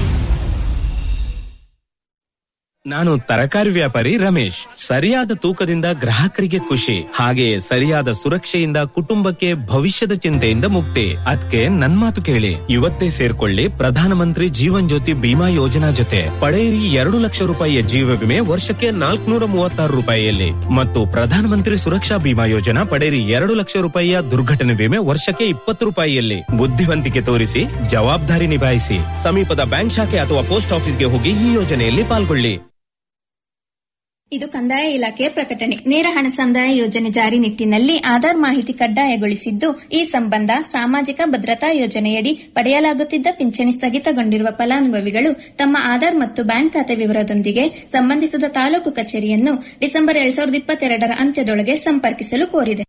Speaker 21: ನಾನು ತರಕಾರಿ ವ್ಯಾಪಾರಿ ರಮೇಶ್ ಸರಿಯಾದ ತೂಕದಿಂದ ಗ್ರಾಹಕರಿಗೆ ಖುಷಿ ಹಾಗೆಯೇ ಸರಿಯಾದ ಸುರಕ್ಷೆಯಿಂದ ಕುಟುಂಬಕ್ಕೆ ಭವಿಷ್ಯದ ಚಿಂತೆಯಿಂದ ಮುಕ್ತಿ ಅದಕ್ಕೆ ನನ್ ಮಾತು ಕೇಳಿ ಇವತ್ತೇ ಸೇರ್ಕೊಳ್ಳಿ ಪ್ರಧಾನಮಂತ್ರಿ ಜೀವನ್ ಜ್ಯೋತಿ ಬಿಮಾ ಯೋಜನಾ ಜೊತೆ ಪಡೆಯಿರಿ ಎರಡು ಲಕ್ಷ ರೂಪಾಯಿಯ ಜೀವ ವಿಮೆ ವರ್ಷಕ್ಕೆ ನಾಲ್ಕುನೂರ ಮೂವತ್ತಾರು ರೂಪಾಯಿಯಲ್ಲಿ ಮತ್ತು ಪ್ರಧಾನಮಂತ್ರಿ ಸುರಕ್ಷಾ ಬಿಮಾ ಯೋಜನಾ ಪಡೆಯಿರಿ ಎರಡು ಲಕ್ಷ ರೂಪಾಯಿಯ ದುರ್ಘಟನೆ ವಿಮೆ ವರ್ಷಕ್ಕೆ ಇಪ್ಪತ್ತು ರೂಪಾಯಿಯಲ್ಲಿ ಬುದ್ಧಿವಂತಿಕೆ ತೋರಿಸಿ ಜವಾಬ್ದಾರಿ ನಿಭಾಯಿಸಿ ಸಮೀಪದ ಬ್ಯಾಂಕ್ ಶಾಖೆ ಅಥವಾ ಪೋಸ್ಟ್ ಆಫೀಸ್ಗೆ ಹೋಗಿ ಈ ಯೋಜನೆಯಲ್ಲಿ ಪಾಲ್ಗೊಳ್ಳಿ
Speaker 22: ಇದು ಕಂದಾಯ ಇಲಾಖೆಯ ಪ್ರಕಟಣೆ ನೇರ ಹಣ ಸಂದಾಯ ಯೋಜನೆ ಜಾರಿ ನಿಟ್ಟಿನಲ್ಲಿ ಆಧಾರ್ ಮಾಹಿತಿ ಕಡ್ಡಾಯಗೊಳಿಸಿದ್ದು ಈ ಸಂಬಂಧ ಸಾಮಾಜಿಕ ಭದ್ರತಾ ಯೋಜನೆಯಡಿ ಪಡೆಯಲಾಗುತ್ತಿದ್ದ ಪಿಂಚಣಿ ಸ್ಥಗಿತಗೊಂಡಿರುವ ಫಲಾನುಭವಿಗಳು ತಮ್ಮ ಆಧಾರ್ ಮತ್ತು ಬ್ಯಾಂಕ್ ಖಾತೆ ವಿವರದೊಂದಿಗೆ ಸಂಬಂಧಿಸಿದ ತಾಲೂಕು ಕಚೇರಿಯನ್ನು ಡಿಸೆಂಬರ್ ಎರಡ್ ಸಾವಿರದ ಇಪ್ಪತ್ತೆರಡರ ಅಂತ್ಯದೊಳಗೆ ಸಂಪರ್ಕಿಸಲು ಕೋರಿದೆ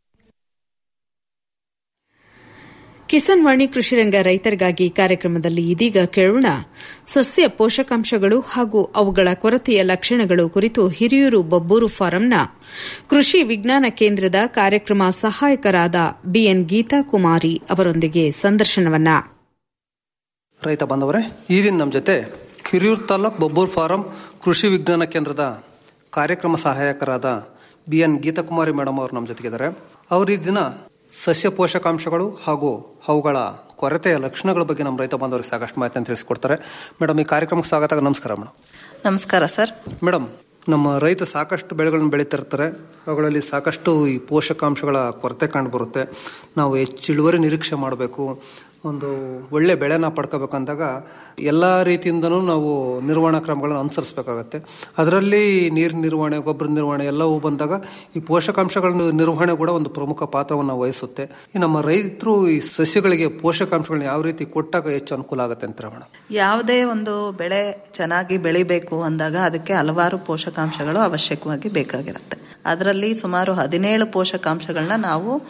Speaker 15: ಕಿಸಾನ್ ವಾಣಿ ಕೃಷಿರಂಗ ರೈತರಿಗಾಗಿ ಕಾರ್ಯಕ್ರಮದಲ್ಲಿ ಇದೀಗ ಕೇಳೋಣ ಸಸ್ಯ ಪೋಷಕಾಂಶಗಳು ಹಾಗೂ ಅವುಗಳ ಕೊರತೆಯ ಲಕ್ಷಣಗಳು ಕುರಿತು ಹಿರಿಯೂರು ಬಬ್ಬೂರು ಫಾರಂನ ಕೃಷಿ ವಿಜ್ಞಾನ ಕೇಂದ್ರದ ಕಾರ್ಯಕ್ರಮ ಸಹಾಯಕರಾದ ಬಿಎನ್ ಗೀತಾ ಕುಮಾರಿ ಅವರೊಂದಿಗೆ ಸಂದರ್ಶನವನ್ನ
Speaker 23: ರೈತ ಬಾಂಧವರೇ ಈ ದಿನ ನಮ್ಮ ಜೊತೆ ಹಿರಿಯೂರು ತಾಲೂಕ್ ಬೊಬ್ಬೂರ್ ಫಾರಂ ಕೃಷಿ ವಿಜ್ಞಾನ ಕೇಂದ್ರದ ಕಾರ್ಯಕ್ರಮ ಸಹಾಯಕರಾದ ಬಿ ಎನ್ ಗೀತಾಕುಮಾರಿ ಮೇಡಮ್ ಅವರು ನಮ್ಮ ಜೊತೆಗಿದ್ದಾರೆ ಅವರು ಈ ದಿನ ಸಸ್ಯ ಪೋಷಕಾಂಶಗಳು ಹಾಗೂ ಅವುಗಳ ಕೊರತೆಯ ಲಕ್ಷಣಗಳ ಬಗ್ಗೆ ನಮ್ಮ ರೈತ ಬಾಂಧವರಿಗೆ ಸಾಕಷ್ಟು ಮಾಹಿತಿಯನ್ನು ತಿಳಿಸ್ಕೊಡ್ತಾರೆ ಮೇಡಮ್ ಈ ಕಾರ್ಯಕ್ರಮಕ್ಕೆ ಸ್ವಾಗತ ನಮಸ್ಕಾರ ಮೇಡಮ್
Speaker 24: ನಮಸ್ಕಾರ ಸರ್
Speaker 23: ಮೇಡಮ್ ನಮ್ಮ ರೈತ ಸಾಕಷ್ಟು ಬೆಳೆಗಳನ್ನು ಬೆಳೀತಿರ್ತಾರೆ ಅವುಗಳಲ್ಲಿ ಸಾಕಷ್ಟು ಈ ಪೋಷಕಾಂಶಗಳ ಕೊರತೆ ಕಂಡುಬರುತ್ತೆ ನಾವು ಹೆಚ್ಚು ಇಳುವರಿ ನಿರೀಕ್ಷೆ ಮಾಡಬೇಕು ಒಂದು ಒಳ್ಳೆ ಬೆಳೆನ ಪಡ್ಕೋಬೇಕಂದಾಗ ಎಲ್ಲ ರೀತಿಯಿಂದನೂ ನಾವು ನಿರ್ವಹಣಾ ಕ್ರಮಗಳನ್ನು ಅನುಸರಿಸಬೇಕಾಗತ್ತೆ ಅದರಲ್ಲಿ ನೀರಿನ ನಿರ್ವಹಣೆ ಗೊಬ್ಬರ ನಿರ್ವಹಣೆ ಎಲ್ಲವೂ ಬಂದಾಗ ಈ ಪೋಷಕಾಂಶಗಳ ನಿರ್ವಹಣೆ ಕೂಡ ಒಂದು ಪ್ರಮುಖ ಪಾತ್ರವನ್ನು ವಹಿಸುತ್ತೆ ಈ ನಮ್ಮ ರೈತರು ಈ ಸಸ್ಯಗಳಿಗೆ ಪೋಷಕಾಂಶಗಳನ್ನ ಯಾವ ರೀತಿ ಕೊಟ್ಟಾಗ ಹೆಚ್ಚು ಅನುಕೂಲ ಆಗುತ್ತೆ ಅಂತಾರೆ ಮೇಡಮ್
Speaker 24: ಯಾವುದೇ ಒಂದು ಬೆಳೆ ಚೆನ್ನಾಗಿ ಬೆಳಿಬೇಕು ಅಂದಾಗ ಅದಕ್ಕೆ ಹಲವಾರು ಪೋಷಕಾಂಶಗಳು ಅವಶ್ಯಕವಾಗಿ ಬೇಕಾಗಿರುತ್ತೆ ಅದರಲ್ಲಿ ಸುಮಾರು ಹದಿನೇಳು ಪೋಷಕಾಂಶಗಳನ್ನ ನಾವು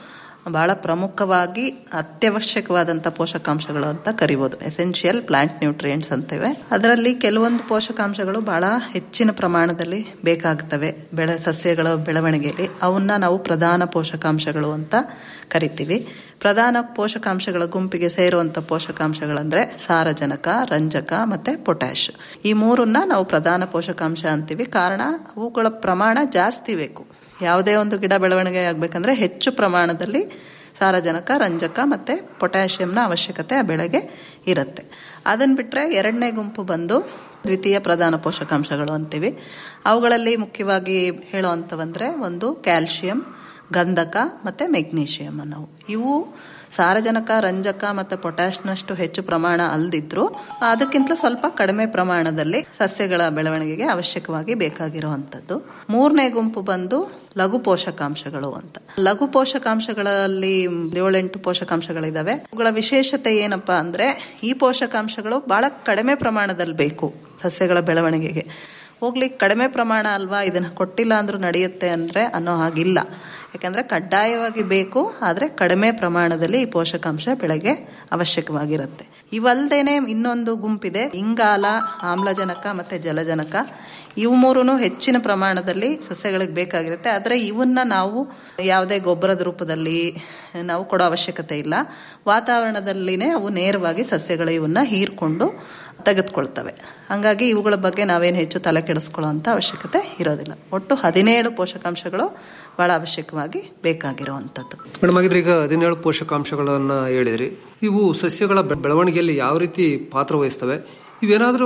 Speaker 24: ಬಹಳ ಪ್ರಮುಖವಾಗಿ ಅತ್ಯವಶ್ಯಕವಾದಂಥ ಪೋಷಕಾಂಶಗಳು ಅಂತ ಕರಿಬೋದು ಎಸೆನ್ಷಿಯಲ್ ಪ್ಲಾಂಟ್ ನ್ಯೂಟ್ರಿಯೆಂಟ್ಸ್ ಅಂತೇವೆ ಅದರಲ್ಲಿ ಕೆಲವೊಂದು ಪೋಷಕಾಂಶಗಳು ಬಹಳ ಹೆಚ್ಚಿನ ಪ್ರಮಾಣದಲ್ಲಿ ಬೇಕಾಗ್ತವೆ ಬೆಳೆ ಸಸ್ಯಗಳ ಬೆಳವಣಿಗೆಯಲ್ಲಿ ಅವನ್ನ ನಾವು ಪ್ರಧಾನ ಪೋಷಕಾಂಶಗಳು ಅಂತ ಕರಿತೀವಿ ಪ್ರಧಾನ ಪೋಷಕಾಂಶಗಳ ಗುಂಪಿಗೆ ಸೇರುವಂಥ ಪೋಷಕಾಂಶಗಳಂದ್ರೆ ಸಾರಜನಕ ರಂಜಕ ಮತ್ತೆ ಪೊಟ್ಯಾಶ್ ಈ ಮೂರನ್ನ ನಾವು ಪ್ರಧಾನ ಪೋಷಕಾಂಶ ಅಂತೀವಿ ಕಾರಣ ಅವುಗಳ ಪ್ರಮಾಣ ಜಾಸ್ತಿ ಬೇಕು ಯಾವುದೇ ಒಂದು ಗಿಡ ಬೆಳವಣಿಗೆ ಆಗ್ಬೇಕಂದ್ರೆ ಹೆಚ್ಚು ಪ್ರಮಾಣದಲ್ಲಿ ಸಾರಜನಕ ರಂಜಕ ಮತ್ತೆ ಪೊಟ್ಯಾಷಿಯಂನ ಅವಶ್ಯಕತೆ ಆ ಬೆಳೆಗೆ ಇರುತ್ತೆ ಅದನ್ನ ಬಿಟ್ರೆ ಎರಡನೇ ಗುಂಪು ಬಂದು ದ್ವಿತೀಯ ಪ್ರಧಾನ ಪೋಷಕಾಂಶಗಳು ಅಂತೀವಿ ಅವುಗಳಲ್ಲಿ ಮುಖ್ಯವಾಗಿ ಹೇಳುವಂಥವಂದ್ರೆ ಒಂದು ಕ್ಯಾಲ್ಶಿಯಂ ಗಂಧಕ ಮತ್ತೆ ಮೆಗ್ನೀಷಿಯಂ ಅನ್ನೋವು ಇವು ಸಾರಜನಕ ರಂಜಕ ಮತ್ತೆ ಪೊಟ್ಯಾಶ್ನಷ್ಟು ಹೆಚ್ಚು ಪ್ರಮಾಣ ಅಲ್ದಿದ್ರು ಅದಕ್ಕಿಂತ ಸ್ವಲ್ಪ ಕಡಿಮೆ ಪ್ರಮಾಣದಲ್ಲಿ ಸಸ್ಯಗಳ ಬೆಳವಣಿಗೆಗೆ ಅವಶ್ಯಕವಾಗಿ ಬೇಕಾಗಿರುವಂತದ್ದು ಮೂರನೇ ಗುಂಪು ಬಂದು ಲಘು ಪೋಷಕಾಂಶಗಳು ಅಂತ ಲಘು ಪೋಷಕಾಂಶಗಳಲ್ಲಿ ಏಳೆಂಟು ಪೋಷಕಾಂಶಗಳಿದಾವೆ ಅವುಗಳ ವಿಶೇಷತೆ ಏನಪ್ಪಾ ಅಂದ್ರೆ ಈ ಪೋಷಕಾಂಶಗಳು ಬಹಳ ಕಡಿಮೆ ಪ್ರಮಾಣದಲ್ಲಿ ಬೇಕು ಸಸ್ಯಗಳ ಬೆಳವಣಿಗೆಗೆ ಹೋಗ್ಲಿ ಕಡಿಮೆ ಪ್ರಮಾಣ ಅಲ್ವಾ ಇದನ್ನ ಕೊಟ್ಟಿಲ್ಲ ಅಂದ್ರೂ ನಡೆಯುತ್ತೆ ಅಂದ್ರೆ ಅನ್ನೋ ಹಾಗಿಲ್ಲ ಯಾಕಂದ್ರೆ ಕಡ್ಡಾಯವಾಗಿ ಬೇಕು ಆದ್ರೆ ಕಡಿಮೆ ಪ್ರಮಾಣದಲ್ಲಿ ಈ ಪೋಷಕಾಂಶ ಬೆಳೆಗೆ ಅವಶ್ಯಕವಾಗಿರುತ್ತೆ ಇವಲ್ದೇನೆ ಇನ್ನೊಂದು ಗುಂಪಿದೆ ಇಂಗಾಲ ಆಮ್ಲಜನಕ ಮತ್ತೆ ಜಲಜನಕ ಇವು ಮೂರೂ ಹೆಚ್ಚಿನ ಪ್ರಮಾಣದಲ್ಲಿ ಸಸ್ಯಗಳಿಗೆ ಬೇಕಾಗಿರುತ್ತೆ ಆದರೆ ಇವನ್ನ ನಾವು ಯಾವುದೇ ಗೊಬ್ಬರದ ರೂಪದಲ್ಲಿ ನಾವು ಕೊಡೋ ಅವಶ್ಯಕತೆ ಇಲ್ಲ ವಾತಾವರಣದಲ್ಲಿನೇ ಅವು ನೇರವಾಗಿ ಸಸ್ಯಗಳು ಇವನ್ನ ಹೀರ್ಕೊಂಡು ತೆಗೆದುಕೊಳ್ತವೆ ಹಾಗಾಗಿ ಇವುಗಳ ಬಗ್ಗೆ ನಾವೇನು ಹೆಚ್ಚು ತಲೆ ಕೆಡಿಸ್ಕೊಳ್ಳೋ ಅಂತ ಅವಶ್ಯಕತೆ ಇರೋದಿಲ್ಲ ಒಟ್ಟು ಹದಿನೇಳು ಪೋಷಕಾಂಶಗಳು ಬಹಳ ಅವಶ್ಯಕವಾಗಿ ಬೇಕಾಗಿರುವಂಥದ್ದು
Speaker 23: ಮೇಡಮ್ ಆಗಿದ್ರೆ ಈಗ ಹದಿನೇಳು ಪೋಷಕಾಂಶಗಳನ್ನ ಹೇಳಿದ್ರಿ ಇವು ಸಸ್ಯಗಳ ಬೆ- ಬೆಳವಣಿಗೆಯಲ್ಲಿ ಯಾವ ರೀತಿ ಪಾತ್ರ ವಹಿಸ್ತವೆ ಇವೇನಾದರೂ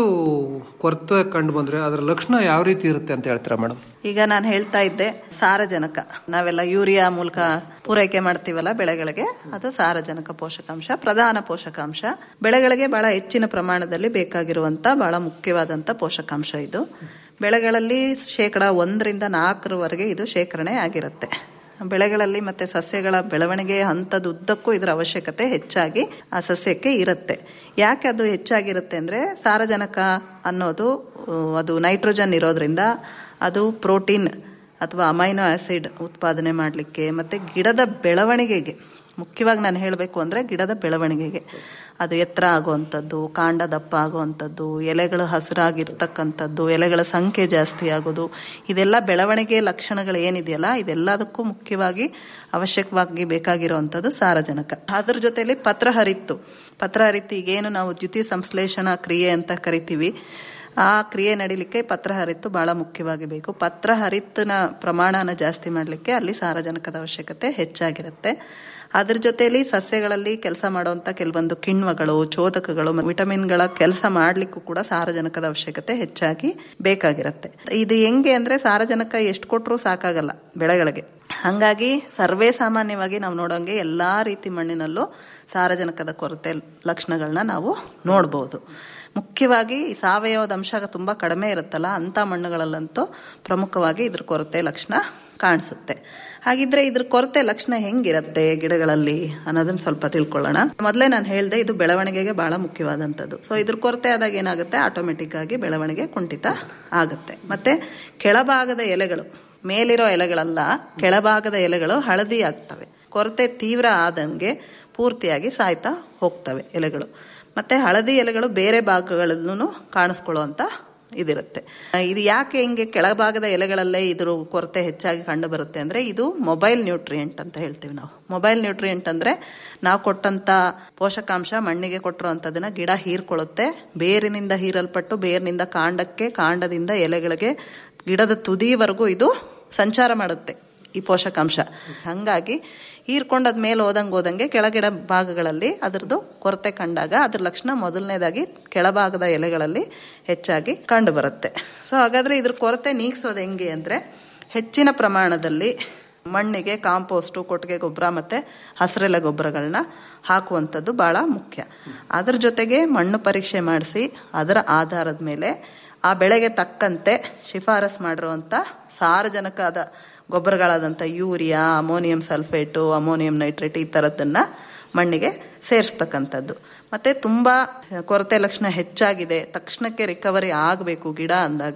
Speaker 23: ಕೊರತೆ ಕಂಡು ಬಂದ್ರೆ ಅದರ ಲಕ್ಷಣ ಯಾವ ರೀತಿ ಇರುತ್ತೆ ಅಂತ ಹೇಳ್ತೀರಾ ಮೇಡಮ್
Speaker 24: ಈಗ ನಾನು ಹೇಳ್ತಾ ಇದ್ದೆ ಸಾರಜನಕ ನಾವೆಲ್ಲ ಯೂರಿಯಾ ಮೂಲಕ ಪೂರೈಕೆ ಮಾಡ್ತೀವಲ್ಲ ಬೆಳೆಗಳಿಗೆ ಅದು ಸಾರಜನಕ ಪೋಷಕಾಂಶ ಪ್ರಧಾನ ಪೋಷಕಾಂಶ ಬೆಳೆಗಳಿಗೆ ಬಹಳ ಹೆಚ್ಚಿನ ಪ್ರಮಾಣದಲ್ಲಿ ಬೇಕಾಗಿರುವಂತ ಬಹಳ ಮುಖ್ಯವಾದಂತ ಪೋಷಕಾಂಶ ಇದು ಬೆಳೆಗಳಲ್ಲಿ ಶೇಕಡ ಒಂದರಿಂದ ನಾಲ್ಕರವರೆಗೆ ಇದು ಶೇಖರಣೆ ಆಗಿರುತ್ತೆ ಬೆಳೆಗಳಲ್ಲಿ ಮತ್ತೆ ಸಸ್ಯಗಳ ಬೆಳವಣಿಗೆ ಹಂತದ ಉದ್ದಕ್ಕೂ ಇದರ ಅವಶ್ಯಕತೆ ಹೆಚ್ಚಾಗಿ ಆ ಸಸ್ಯಕ್ಕೆ ಇರುತ್ತೆ ಯಾಕೆ ಅದು ಹೆಚ್ಚಾಗಿರುತ್ತೆ ಅಂದ್ರೆ ಸಾರಜನಕ ಅನ್ನೋದು ಅಹ್, ಅದು ನೈಟ್ರೋಜನ್ ಇರೋದ್ರಿಂದ ಅದು ಪ್ರೋಟೀನ್ ಅಥವಾ ಅಮೈನೋ ಆಸಿಡ್ ಉತ್ಪಾದನೆ ಮಾಡಲಿಕ್ಕೆ ಮತ್ತೆ ಗಿಡದ ಬೆಳವಣಿಗೆಗೆ ಮುಖ್ಯವಾಗಿ ನಾನು ಹೇಳಬೇಕು ಅಂದರೆ ಗಿಡದ ಬೆಳವಣಿಗೆಗೆ ಅದು ಎತ್ತರ ಆಗುವಂಥದ್ದು ಕಾಂಡ ದಪ್ಪ ಆಗುವಂಥದ್ದು ಎಲೆಗಳು ಹಸಿರಾಗಿರ್ತಕ್ಕಂಥದ್ದು ಎಲೆಗಳ ಸಂಖ್ಯೆ ಜಾಸ್ತಿ ಆಗೋದು ಇದೆಲ್ಲ ಬೆಳವಣಿಗೆ ಲಕ್ಷಣಗಳು ಏನಿದೆಯಲ್ಲ ಇದೆಲ್ಲದಕ್ಕೂ ಮುಖ್ಯವಾಗಿ ಅವಶ್ಯಕವಾಗಿ ಬೇಕಾಗಿರುವಂಥದ್ದು ಸಾರಜನಕ ಅದ್ರ ಜೊತೆಲಿ ಪತ್ರಹರಿತ್ತು ಪತ್ರಹರಿತ್ತು ಈಗೇನು ನಾವು ದ್ಯುತಿ ಸಂಶ್ಲೇಷಣಾ ಕ್ರಿಯೆ ಅಂತ ಕರಿತೀವಿ ಆ ಕ್ರಿಯೆ ನಡಿಲಿಕ್ಕೆ ಪತ್ರಹರಿತ್ತು ಬಹಳ ಮುಖ್ಯವಾಗಿ ಬೇಕು ಪತ್ರಹರಿತ್ತಿನ ಪ್ರಮಾಣನ ಜಾಸ್ತಿ ಮಾಡಲಿಕ್ಕೆ ಅಲ್ಲಿ ಸಾರಜನಕದ ಅವಶ್ಯಕತೆ ಹೆಚ್ಚಾಗಿರುತ್ತೆ ಅದ್ರ ಜೊತೆಲಿ ಸಸ್ಯಗಳಲ್ಲಿ ಕೆಲಸ ಮಾಡುವಂತ ಕೆಲವೊಂದು ಕಿಣ್ವಗಳು ಚೋದಕಗಳು ಮ- ವಿಟಮಿನ್ಗಳ ಕೆಲಸ ಮಾಡ್ಲಿಕ್ಕೂ ಕೂಡ ಸಾರಜನಕದ ಅವಶ್ಯಕತೆ ಹೆಚ್ಚಾಗಿ ಬೇಕಾಗಿರುತ್ತೆ ಇದು ಹೆಂಗೆ ಅಂದ್ರೆ ಸಾರಜನಕ ಎಷ್ಟು ಕೊಟ್ಟರೂ ಸಾಕಾಗಲ್ಲ ಬೆಳೆಗಳಿಗೆ ಹಂಗಾಗಿ ಸರ್ವೇ ಸಾಮಾನ್ಯವಾಗಿ ನಾವು ನೋಡೋಂಗೆ ಎಲ್ಲಾ ರೀತಿ ಮಣ್ಣಿನಲ್ಲೂ ಸಾರಜನಕದ ಕೊರತೆ ಲಕ್ಷಣಗಳನ್ನ ನಾವು ನೋಡ್ಬೋದು ಮುಖ್ಯವಾಗಿ ಈ ಸಾವಯವದ ಅಂಶ ತುಂಬಾ ಕಡಿಮೆ ಇರುತ್ತಲ್ಲ ಅಂತ ಮಣ್ಣುಗಳಲ್ಲಂತೂ ಪ್ರಮುಖವಾಗಿ ಇದ್ರ ಕೊರತೆ ಲಕ್ಷಣ ಕಾಣಿಸುತ್ತೆ ಹಾಗಿದ್ರೆ ಇದ್ರ ಕೊರತೆ ಲಕ್ಷಣ ಹೆಂಗಿರುತ್ತೆ ಗಿಡಗಳಲ್ಲಿ ಅನ್ನೋದನ್ನ ಸ್ವಲ್ಪ ತಿಳ್ಕೊಳ್ಳೋಣ ಮೊದಲೇ ನಾನು ಹೇಳ್ದೆ ಇದು ಬೆಳವಣಿಗೆಗೆ ಬಹಳ ಮುಖ್ಯವಾದಂಥದ್ದು ಸೊ ಇದ್ರ ಕೊರತೆ ಆದಾಗ ಏನಾಗುತ್ತೆ ಆಟೋಮೆಟಿಕ್ ಆಗಿ ಬೆಳವಣಿಗೆ ಕುಂಠಿತ ಆಗುತ್ತೆ ಮತ್ತೆ ಕೆಳಭಾಗದ ಎಲೆಗಳು ಮೇಲಿರೋ ಎಲೆಗಳಲ್ಲ ಕೆಳಭಾಗದ ಎಲೆಗಳು ಹಳದಿ ಆಗ್ತವೆ ಕೊರತೆ ತೀವ್ರ ಆದಂಗೆ ಪೂರ್ತಿಯಾಗಿ ಸಾಯ್ತಾ ಹೋಗ್ತವೆ ಎಲೆಗಳು ಮತ್ತೆ ಹಳದಿ ಎಲೆಗಳು ಬೇರೆ ಭಾಗಗಳಲ್ಲೂ ಕಾಣಿಸ್ಕೊಳ್ಳುವಂತ ಇದಿರುತ್ತೆ ಇದು ಯಾಕೆ ಹಿಂಗೆ ಕೆಳಭಾಗದ ಎಲೆಗಳಲ್ಲೇ ಇದ್ರ ಕೊರತೆ ಹೆಚ್ಚಾಗಿ ಕಂಡು ಬರುತ್ತೆ ಅಂದ್ರೆ ಇದು ಮೊಬೈಲ್ ನ್ಯೂಟ್ರಿಯೆಂಟ್ ಅಂತ ಹೇಳ್ತೀವಿ ನಾವು ಮೊಬೈಲ್ ನ್ಯೂಟ್ರಿಯೆಂಟ್ ಅಂದ್ರೆ ನಾವು ಕೊಟ್ಟಂತ ಪೋಷಕಾಂಶ ಮಣ್ಣಿಗೆ ಕೊಟ್ಟಿರುವಂತದನ್ನ ಗಿಡ ಹೀರ್ಕೊಳ್ಳುತ್ತೆ ಬೇರಿನಿಂದ ಹೀರಲ್ಪಟ್ಟು ಬೇರಿನಿಂದ ಕಾಂಡಕ್ಕೆ ಕಾಂಡದಿಂದ ಎಲೆಗಳಿಗೆ ಗಿಡದ ತುದಿವರೆಗೂ ಇದು ಸಂಚಾರ ಮಾಡುತ್ತೆ ಈ ಪೋಷಕಾಂಶ ಹಂಗಾಗಿ ಹೀರ್ಕೊಂಡದ್ ಮೇಲೆ ಹೋದಂಗೆ ಹೋದಂಗೆ ಕೆಳಗಿಡ ಭಾಗಗಳಲ್ಲಿ ಅದರದ್ದು ಕೊರತೆ ಕಂಡಾಗ ಅದ್ರ ಲಕ್ಷಣ ಮೊದಲನೇದಾಗಿ ಕೆಳಭಾಗದ ಎಲೆಗಳಲ್ಲಿ ಹೆಚ್ಚಾಗಿ ಕಂಡು ಬರುತ್ತೆ ಸೊ ಹಾಗಾದ್ರೆ ಇದ್ರ ಕೊರತೆ ನೀಗಿಸೋದು ಹೆಂಗೆ ಅಂದ್ರೆ ಹೆಚ್ಚಿನ ಪ್ರಮಾಣದಲ್ಲಿ ಮಣ್ಣಿಗೆ ಕಾಂಪೋಸ್ಟು ಕೊಟ್ಟಿಗೆ ಗೊಬ್ಬರ ಮತ್ತೆ ಹಸಿರೆಲೆ ಗೊಬ್ಬರಗಳನ್ನ ಹಾಕುವಂಥದ್ದು ಬಹಳ ಮುಖ್ಯ ಅದ್ರ ಜೊತೆಗೆ ಮಣ್ಣು ಪರೀಕ್ಷೆ ಮಾಡಿಸಿ ಅದರ ಆಧಾರದ ಮೇಲೆ ಆ ಬೆಳೆಗೆ ತಕ್ಕಂತೆ ಶಿಫಾರಸ್ ಮಾಡಿರುವಂಥ ಸಾರಜನಕದ ಗೊಬ್ಬರಗಳಾದಂಥ urea ammonium sulphate ammonium nitrate ಈ ಥರದ್ದನ್ನ ಮಣ್ಣಿಗೆ ಸೇರಿಸ್ತಕ್ಕಂಥದ್ದು ಮತ್ತೆ ತುಂಬಾ ಕೊರತೆ ಲಕ್ಷಣ ಹೆಚ್ಚಾಗಿದೆ ತಕ್ಷಣಕ್ಕೆ ರಿಕವರಿ ಆಗಬೇಕು ಗಿಡ ಅಂದಾಗ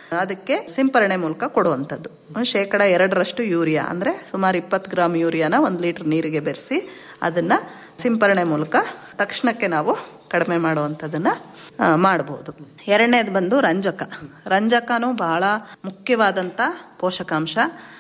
Speaker 24: ಅದಕ್ಕೆ ಸಿಂಪರಣೆ ಮೂಲಕ ಕೊಡುವಂಥದ್ದು ಶೇಕಡ ಎರಡರಷ್ಟು ಯೂರಿಯಾ ಅಂದರೆ ಸುಮಾರು ಇಪ್ಪತ್ತು ಗ್ರಾಮ್ ಯೂರಿಯಾನ ಒಂದು ಲೀಟರ್ ನೀರಿಗೆ ಬೆರೆಸಿ ಅದನ್ನು ಸಿಂಪರಣೆ ಮೂಲಕ ತಕ್ಷಣಕ್ಕೆ ನಾವು ಕಡಿಮೆ ಮಾಡುವಂಥದ್ದನ್ನು ಮಾಡ್ಬೋದು ಎರಡನೇದು ಬಂದು ರಂಜಕ ರಂಜಕನೂ ಬಹಳ ಮುಖ್ಯವಾದಂಥ ಪೋಷಕಾಂಶ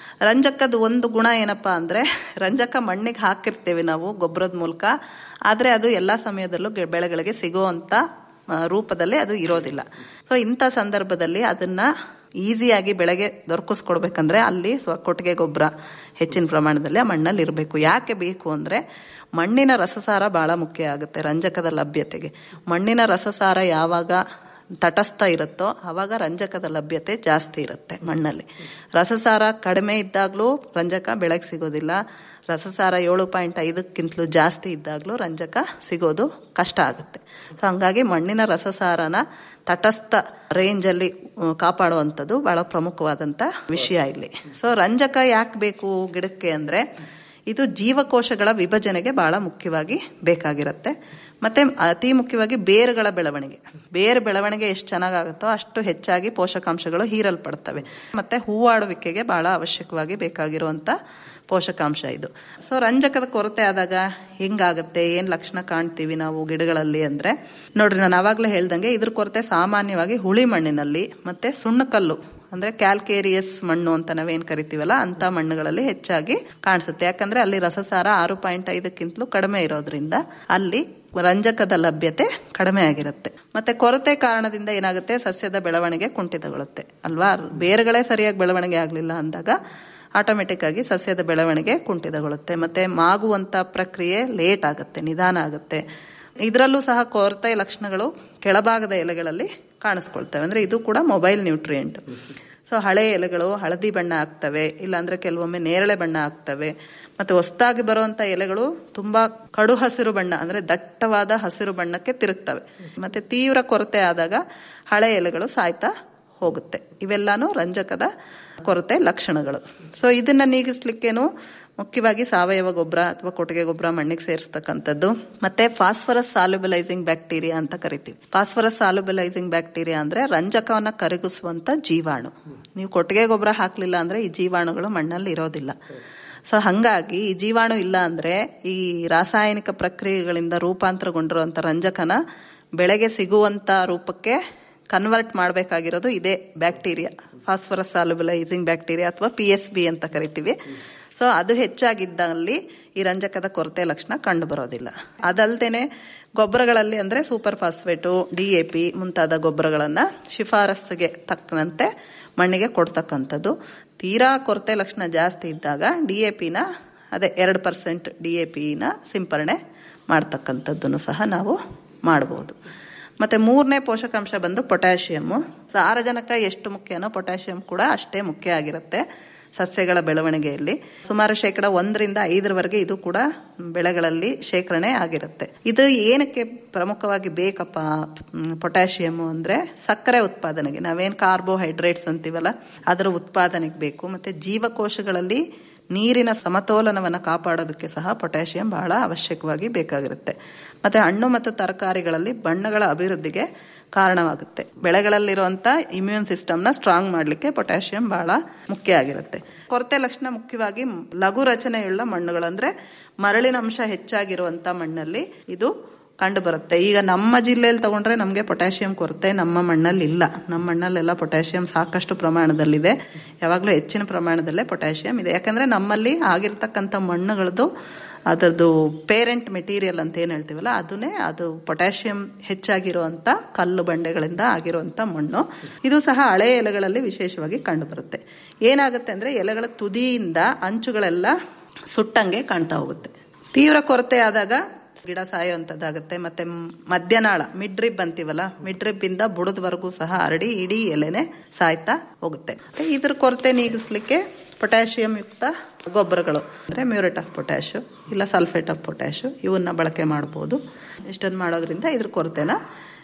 Speaker 24: ರಂಜಕದ ಒಂದು ಗುಣ ಏನಪ್ಪಾ ಅಂದರೆ ರಂಜಕ ಮಣ್ಣಿಗೆ ಹಾಕಿರ್ತೇವೆ ನಾವು ಗೊಬ್ಬರದ ಮೂಲಕ ಆದರೆ ಅದು ಎಲ್ಲ ಸಮಯದಲ್ಲೂ ಗೆ- ಬೆಳೆಗಳಿಗೆ ಸಿಗುವಂಥ ಆ, ರೂಪದಲ್ಲಿ ಅದು ಇರೋದಿಲ್ಲ ಸೊ ಇಂಥ ಸಂದರ್ಭದಲ್ಲಿ ಅದನ್ನ ಈಸಿಯಾಗಿ ಬೆಳೆಗೆ ದೊರಕಿಸ್ಕೊಡ್ಬೇಕಂದ್ರೆ ಅಲ್ಲಿ ಸ್ವ ಕೊಟ್ಟಿಗೆ ಗೊಬ್ಬರ ಹೆಚ್ಚಿನ ಪ್ರಮಾಣದಲ್ಲಿ ಆ ಮಣ್ಣಲ್ಲಿ ಇರಬೇಕು ಯಾಕೆ ಬೇಕು ಅಂದರೆ ಮಣ್ಣಿನ ರಸಸಾರ ಬಹಳ ಮುಖ್ಯ ಆಗುತ್ತೆ ರಂಜಕದ ಲಭ್ಯತೆಗೆ ಮಣ್ಣಿನ ರಸಸಾರ ಯಾವಾಗ ತಟಸ್ಥ ಇರುತ್ತೋ ಆವಾಗ ರಂಜಕದ ಲಭ್ಯತೆ ಜಾಸ್ತಿ ಇರುತ್ತೆ ಮಣ್ಣಲ್ಲಿ ರಸಸಾರ ಕಡಿಮೆ ಇದ್ದಾಗಲೂ ರಂಜಕ ಬೆಳೆಗೆ ಸಿಗೋದಿಲ್ಲ ರಸಸಾರ ಏಳು ಪಾಯಿಂಟ್ ಐದಕ್ಕಿಂತಲೂ ಜಾಸ್ತಿ ಇದ್ದಾಗಲೂ ರಂಜಕ ಸಿಗೋದು ಕಷ್ಟ ಆಗುತ್ತೆ ಸೊ ಹಂಗಾಗಿ ಮಣ್ಣಿನ ರಸಸಾರನ ತಟಸ್ಥ ರೇಂಜಲ್ಲಿ ಆ, ಕಾಪಾಡುವಂಥದ್ದು ಬಹಳ ಪ್ರಮುಖವಾದಂಥ ವಿಷಯ ಇಲ್ಲಿ ಸೊ ರಂಜಕ ಯಾಕೆ ಬೇಕು ಗಿಡಕ್ಕೆ ಅಂದರೆ ಇದು ಜೀವಕೋಶಗಳ ವಿಭಜನೆಗೆ ಬಹಳ ಮುಖ್ಯವಾಗಿ ಬೇಕಾಗಿರುತ್ತೆ ಮತ್ತೆ ಅತಿ ಮುಖ್ಯವಾಗಿ ಬೇರುಗಳ ಬೆಳವಣಿಗೆ ಬೇರು ಬೆಳವಣಿಗೆ ಎಷ್ಟು ಚೆನ್ನಾಗಾಗುತ್ತೋ ಅಷ್ಟು ಹೆಚ್ಚಾಗಿ ಪೋಷಕಾಂಶಗಳು ಹೀರಲ್ಪಡ್ತವೆ ಮತ್ತೆ ಹೂವಾಡುವಿಕೆಗೆ ಬಹಳ ಅವಶ್ಯಕವಾಗಿ ಬೇಕಾಗಿರುವಂಥ ಪೋಷಕಾಂಶ ಇದು ಸೊ ರಂಜಕದ ಕೊರತೆ ಆದಾಗ ಹೆಂಗಾಗುತ್ತೆ ಏನು ಲಕ್ಷಣ ಕಾಣ್ತೀವಿ ನಾವು ಗಿಡಗಳಲ್ಲಿ ಅಂದರೆ ನೋಡ್ರಿ ನಾನು ಆವಾಗಲೇ ಹೇಳ್ದಂಗೆ ಇದ್ರ ಕೊರತೆ ಸಾಮಾನ್ಯವಾಗಿ ಹುಳಿ ಮಣ್ಣಿನಲ್ಲಿ ಮತ್ತೆ ಸುಣ್ಣಕಲ್ಲು ಅಂದ್ರೆ ಕ್ಯಾಲ್ಕೇರಿಯಸ್ ಮಣ್ಣು ಅಂತ ನಾವೇನ್ ಕರಿತೀವಲ್ಲ ಅಂತ ಮಣ್ಣುಗಳಲ್ಲಿ ಹೆಚ್ಚಾಗಿ ಕಾಣಿಸುತ್ತೆ ಯಾಕಂದ್ರೆ ಅಲ್ಲಿ ರಸಸಾರ ಆರು ಪಾಯಿಂಟ್ ಐದಕ್ಕಿಂತಲೂ ಕಡಿಮೆ ಇರೋದ್ರಿಂದ ಅಲ್ಲಿ ರಂಜಕದ ಲಭ್ಯತೆ ಕಡಿಮೆ ಆಗಿರುತ್ತೆ ಮತ್ತೆ ಕೊರತೆ ಕಾರಣದಿಂದ ಏನಾಗುತ್ತೆ ಸಸ್ಯದ ಬೆಳವಣಿಗೆ ಕುಂಠಿತಗೊಳ್ಳುತ್ತೆ ಅಲ್ವಾ ಬೇರುಗಳೇ ಸರಿಯಾಗಿ ಬೆಳವಣಿಗೆ ಆಗಲಿಲ್ಲ ಅಂದಾಗ ಆಟೋಮೆಟಿಕ್ ಆಗಿ ಸಸ್ಯದ ಬೆಳವಣಿಗೆ ಕುಂಠಿತಗೊಳ್ಳುತ್ತೆ ಮತ್ತೆ ಮಾಗುವಂತ ಪ್ರಕ್ರಿಯೆ ಲೇಟ್ ಆಗುತ್ತೆ ನಿಧಾನ ಆಗುತ್ತೆ ಇದರಲ್ಲೂ ಸಹ ಕೊರತೆ ಲಕ್ಷಣಗಳು ಕೆಳಭಾಗದ ಎಲೆಗಳಲ್ಲಿ ಕಾಣಿಸ್ಕೊಳ್ತವೆ ಅಂದ್ರೆ ಇದು ಕೂಡ ಮೊಬೈಲ್ ನ್ಯೂಟ್ರಿಯೆಂಟ್ ಸೊ ಹಳೆ ಎಲೆಗಳು ಹಳದಿ ಬಣ್ಣ ಆಗ್ತವೆ ಇಲ್ಲಾಂದ್ರೆ ಕೆಲವೊಮ್ಮೆ ನೇರಳೆ ಬಣ್ಣ ಆಗ್ತವೆ ಮತ್ತೆ ಹೊಸದಾಗಿ ಬರುವಂತ ಎಲೆಗಳು ತುಂಬಾ ಕಡು ಹಸಿರು ಬಣ್ಣ ಅಂದ್ರೆ ದಟ್ಟವಾದ ಹಸಿರು ಬಣ್ಣಕ್ಕೆ ತಿರುಗ್ತವೆ ಮತ್ತೆ ತೀವ್ರ ಕೊರತೆ ಆದಾಗ ಹಳೆ ಎಲೆಗಳು ಸಾಯ್ತಾ ಹೋಗುತ್ತೆ ಇವೆಲ್ಲಾನು ರಂಜಕದ ಕೊರತೆ ಲಕ್ಷಣಗಳು ಸೊ ಇದನ್ನ ನೀಗಿಸ್ಲಿಕ್ಕೇನು ಮುಖ್ಯವಾಗಿ ಸಾವಯವ ಗೊಬ್ಬರ ಅಥವಾ ಕೊಟ್ಟಿಗೆ ಗೊಬ್ಬರ ಮಣ್ಣಿಗೆ ಸೇರಿಸ್ತಕ್ಕಂಥದ್ದು ಮತ್ತೆ ಫಾಸ್ಫರಸ್ ಸಾಲ್ಯುಬಲೈಸಿಂಗ್ ಬ್ಯಾಕ್ಟೀರಿಯಾ ಅಂತ ಕರಿತೀವಿ ಫಾಸ್ಫರಸ್ ಸಾಲ್ಯುಬಲೈಸಿಂಗ್ ಬ್ಯಾಕ್ಟೀರಿಯಾ ಅಂದ್ರೆ ರಂಜಕವನ್ನ ಕರಗಿಸುವಂತ ಜೀವಾಣು ನೀವು ಕೊಟ್ಟಿಗೆ ಗೊಬ್ಬರ ಹಾಕ್ಲಿಲ್ಲ ಅಂದ್ರೆ ಈ ಜೀವಾಣುಗಳು ಮಣ್ಣಲ್ಲಿ ಇರೋದಿಲ್ಲ ಸೊ ಹಂಗಾಗಿ ಈ ಜೀವಾಣು ಇಲ್ಲ ಅಂದ್ರೆ ಈ ರಾಸಾಯನಿಕ ಪ್ರಕ್ರಿಯೆಗಳಿಂದ ರೂಪಾಂತರಗೊಂಡಿರುವಂತ ರಂಜಕನ ಬೆಳೆಗೆ ಸಿಗುವಂತ ರೂಪಕ್ಕೆ ಕನ್ವರ್ಟ್ ಮಾಡಬೇಕಾಗಿರೋದು ಇದೇ ಬ್ಯಾಕ್ಟೀರಿಯಾ ಫಾಸ್ಫರಸ್ ಸಾಲ್ಯುಬಲೈಸಿಂಗ್ ಬ್ಯಾಕ್ಟೀರಿಯಾ ಅಥವಾ ಪಿ ಎಸ್ ಬಿ ಅಂತ ಕರಿತೀವಿ ಸೊ ಅದು ಹೆಚ್ಚಾಗಿದ್ದಲ್ಲಿ ಈ ರಂಜಕದ ಕೊರತೆ ಲಕ್ಷಣ ಕಂಡು ಬರೋದಿಲ್ಲ ಅದಲ್ದೇನೆ ಗೊಬ್ಬರಗಳಲ್ಲಿ ಅಂದ್ರೆ super phosphate D A P ಮುಂತಾದ ಗೊಬ್ಬರಗಳನ್ನ ಶಿಫಾರಸ್ಸಿಗೆ ತಕ್ಕಂತೆ ಮಣ್ಣಿಗೆ ಕೊಡ್ತಕ್ಕಂಥದ್ದು ತೀರಾ ಕೊರತೆ ಲಕ್ಷಣ ಜಾಸ್ತಿ ಇದ್ದಾಗ ಡಿ ಎ ಪಿನ ಅದೇ ಎರಡು ಪರ್ಸೆಂಟ್ ಡಿ ಎ ಪಿನ ಸಿಂಪರಣೆ ಮಾಡ್ತಕ್ಕಂಥದ್ದನ್ನು ಸಹ ನಾವು ಮಾಡ್ಬೋದು ಮತ್ತೆ ಮೂರನೇ ಪೋಷಕಾಂಶ ಬಂದು ಪೊಟ್ಯಾಷಿಯಮ್ಮು ಸಾರಜನಕ ಎಷ್ಟು ಮುಖ್ಯನೋ ಪೊಟ್ಯಾಷಿಯಂ ಕೂಡ ಅಷ್ಟೇ ಮುಖ್ಯ ಆಗಿರುತ್ತೆ ಸಸ್ಯಗಳ ಬೆಳವಣಿಗೆಯಲ್ಲಿ ಸುಮಾರು ಶೇಕಡ ಒಂದರಿಂದ ಐದರವರೆಗೆ ಇದು ಕೂಡ ಬೆಳೆಗಳಲ್ಲಿ ಶೇಖರಣೆ ಆಗಿರುತ್ತೆ ಇದು ಏನಕ್ಕೆ ಪ್ರಮುಖವಾಗಿ ಬೇಕಪ್ಪ ಪೊಟ್ಯಾಷಿಯಮ್ ಅಂದ್ರೆ ಸಕ್ಕರೆ ಉತ್ಪಾದನೆಗೆ ನಾವೇನ್ ಕಾರ್ಬೋಹೈಡ್ರೇಟ್ಸ್ ಅಂತೀವಲ್ಲ ಅದರ ಉತ್ಪಾದನೆಗೆ ಬೇಕು ಮತ್ತೆ ಜೀವಕೋಶಗಳಲ್ಲಿ ನೀರಿನ ಸಮತೋಲನವನ್ನು ಕಾಪಾಡೋದಕ್ಕೆ ಸಹ ಪೊಟ್ಯಾಷಿಯಂ ಬಹಳ ಅವಶ್ಯಕವಾಗಿ ಬೇಕಾಗಿರುತ್ತೆ ಮತ್ತೆ ಹಣ್ಣು ಮತ್ತು ತರಕಾರಿಗಳಲ್ಲಿ ಬಣ್ಣಗಳ ಅಭಿವೃದ್ಧಿಗೆ ಕಾರಣವಾಗುತ್ತೆ ಬೆಳೆಗಳಲ್ಲಿರುವಂತ ಇಮ್ಯೂನ್ ಸಿಸ್ಟಮ್ನ ಸ್ಟ್ರಾಂಗ್ ಮಾಡಲಿಕ್ಕೆ ಪೊಟ್ಯಾಷಿಯಂ ಬಹಳ ಮುಖ್ಯ ಆಗಿರುತ್ತೆ ಕೊರತೆ ಲಕ್ಷಣ ಮುಖ್ಯವಾಗಿ ಲಘು ರಚನೆಯುಳ್ಳ ಮಣ್ಣುಗಳಂದ್ರೆ ಮರಳಿನ ಅಂಶ ಹೆಚ್ಚಾಗಿರುವಂತ ಮಣ್ಣಲ್ಲಿ ಇದು ಕಂಡು ಬರುತ್ತೆ ಈಗ ನಮ್ಮ ಜಿಲ್ಲೆಯಲ್ಲಿ ತಗೊಂಡ್ರೆ ನಮಗೆ ಪೊಟ್ಯಾಷಿಯಂ ಕೊರತೆ ನಮ್ಮ ಮಣ್ಣಲ್ಲಿ ಇಲ್ಲ ನಮ್ಮ ಮಣ್ಣಲ್ಲೆಲ್ಲ ಪೊಟ್ಯಾಷಿಯಂ ಸಾಕಷ್ಟು ಪ್ರಮಾಣದಲ್ಲಿದೆ ಯಾವಾಗಲೂ ಹೆಚ್ಚಿನ ಪ್ರಮಾಣದಲ್ಲೇ ಪೊಟ್ಯಾಷಿಯಂ ಇದೆ ಯಾಕಂದ್ರೆ ನಮ್ಮಲ್ಲಿ ಆಗಿರ್ತಕ್ಕಂಥ ಮಣ್ಣುಗಳದ್ದು ಅದರದ್ದು ಪೇರೆಂಟ್ ಮೆಟೀರಿಯಲ್ ಅಂತ ಏನು ಹೇಳ್ತೀವಲ್ಲ ಅದನ್ನೇ ಅದು ಪೊಟ್ಯಾಷಿಯಂ ಹೆಚ್ಚಾಗಿರುವಂತ ಕಲ್ಲು ಬಂಡೆಗಳಿಂದ ಆಗಿರುವಂತ ಮಣ್ಣು ಇದು ಸಹ ಹಳೆ ಎಲೆಗಳಲ್ಲಿ ವಿಶೇಷವಾಗಿ ಕಂಡು ಬರುತ್ತೆ ಏನಾಗುತ್ತೆ ಅಂದ್ರೆ ಎಲೆಗಳ ತುದಿಯಿಂದ ಅಂಚುಗಳೆಲ್ಲ ಸುಟ್ಟಂಗೆ ಕಾಣ್ತಾ ಹೋಗುತ್ತೆ ತೀವ್ರ ಕೊರತೆ ಆದಾಗ ಗಿಡ ಸಾಯುವಂಥದ್ದಾಗುತ್ತೆ ಮತ್ತೆ ಮಧ್ಯನಾಳ ಮಿಡ್ರಿಬ್ ಅಂತೀವಲ್ಲ ಮಿಡ್ರಿಬ್ ಇಂದ ಬುಡದವರೆಗೂ ಸಹ ಹರಡಿ ಇಡೀ ಎಲೆನೆ ಸಾಯ್ತಾ ಹೋಗುತ್ತೆ ಇದ್ರ ಕೊರತೆ ನೀಗಿಸ್ಲಿಕ್ಕೆ ಪೊಟ್ಯಾಷಿಯಂ ಯುಕ್ತ ಗೊಬ್ಬರಗಳು ಅಂದ್ರೆ ಮ್ಯೂರೇಟ್ ಆಫ್ ಪೊಟ್ಯಾಶು ಇಲ್ಲ ಸಲ್ಫೇಟ್ ಆಫ್ ಪೊಟ್ಯಾಶು ಇವನ್ನ ಬಳಕೆ ಮಾಡ್ಬೋದು ಇಷ್ಟನ್ನು ಮಾಡೋದ್ರಿಂದ ಇದ್ರ ಕೊರತೆನ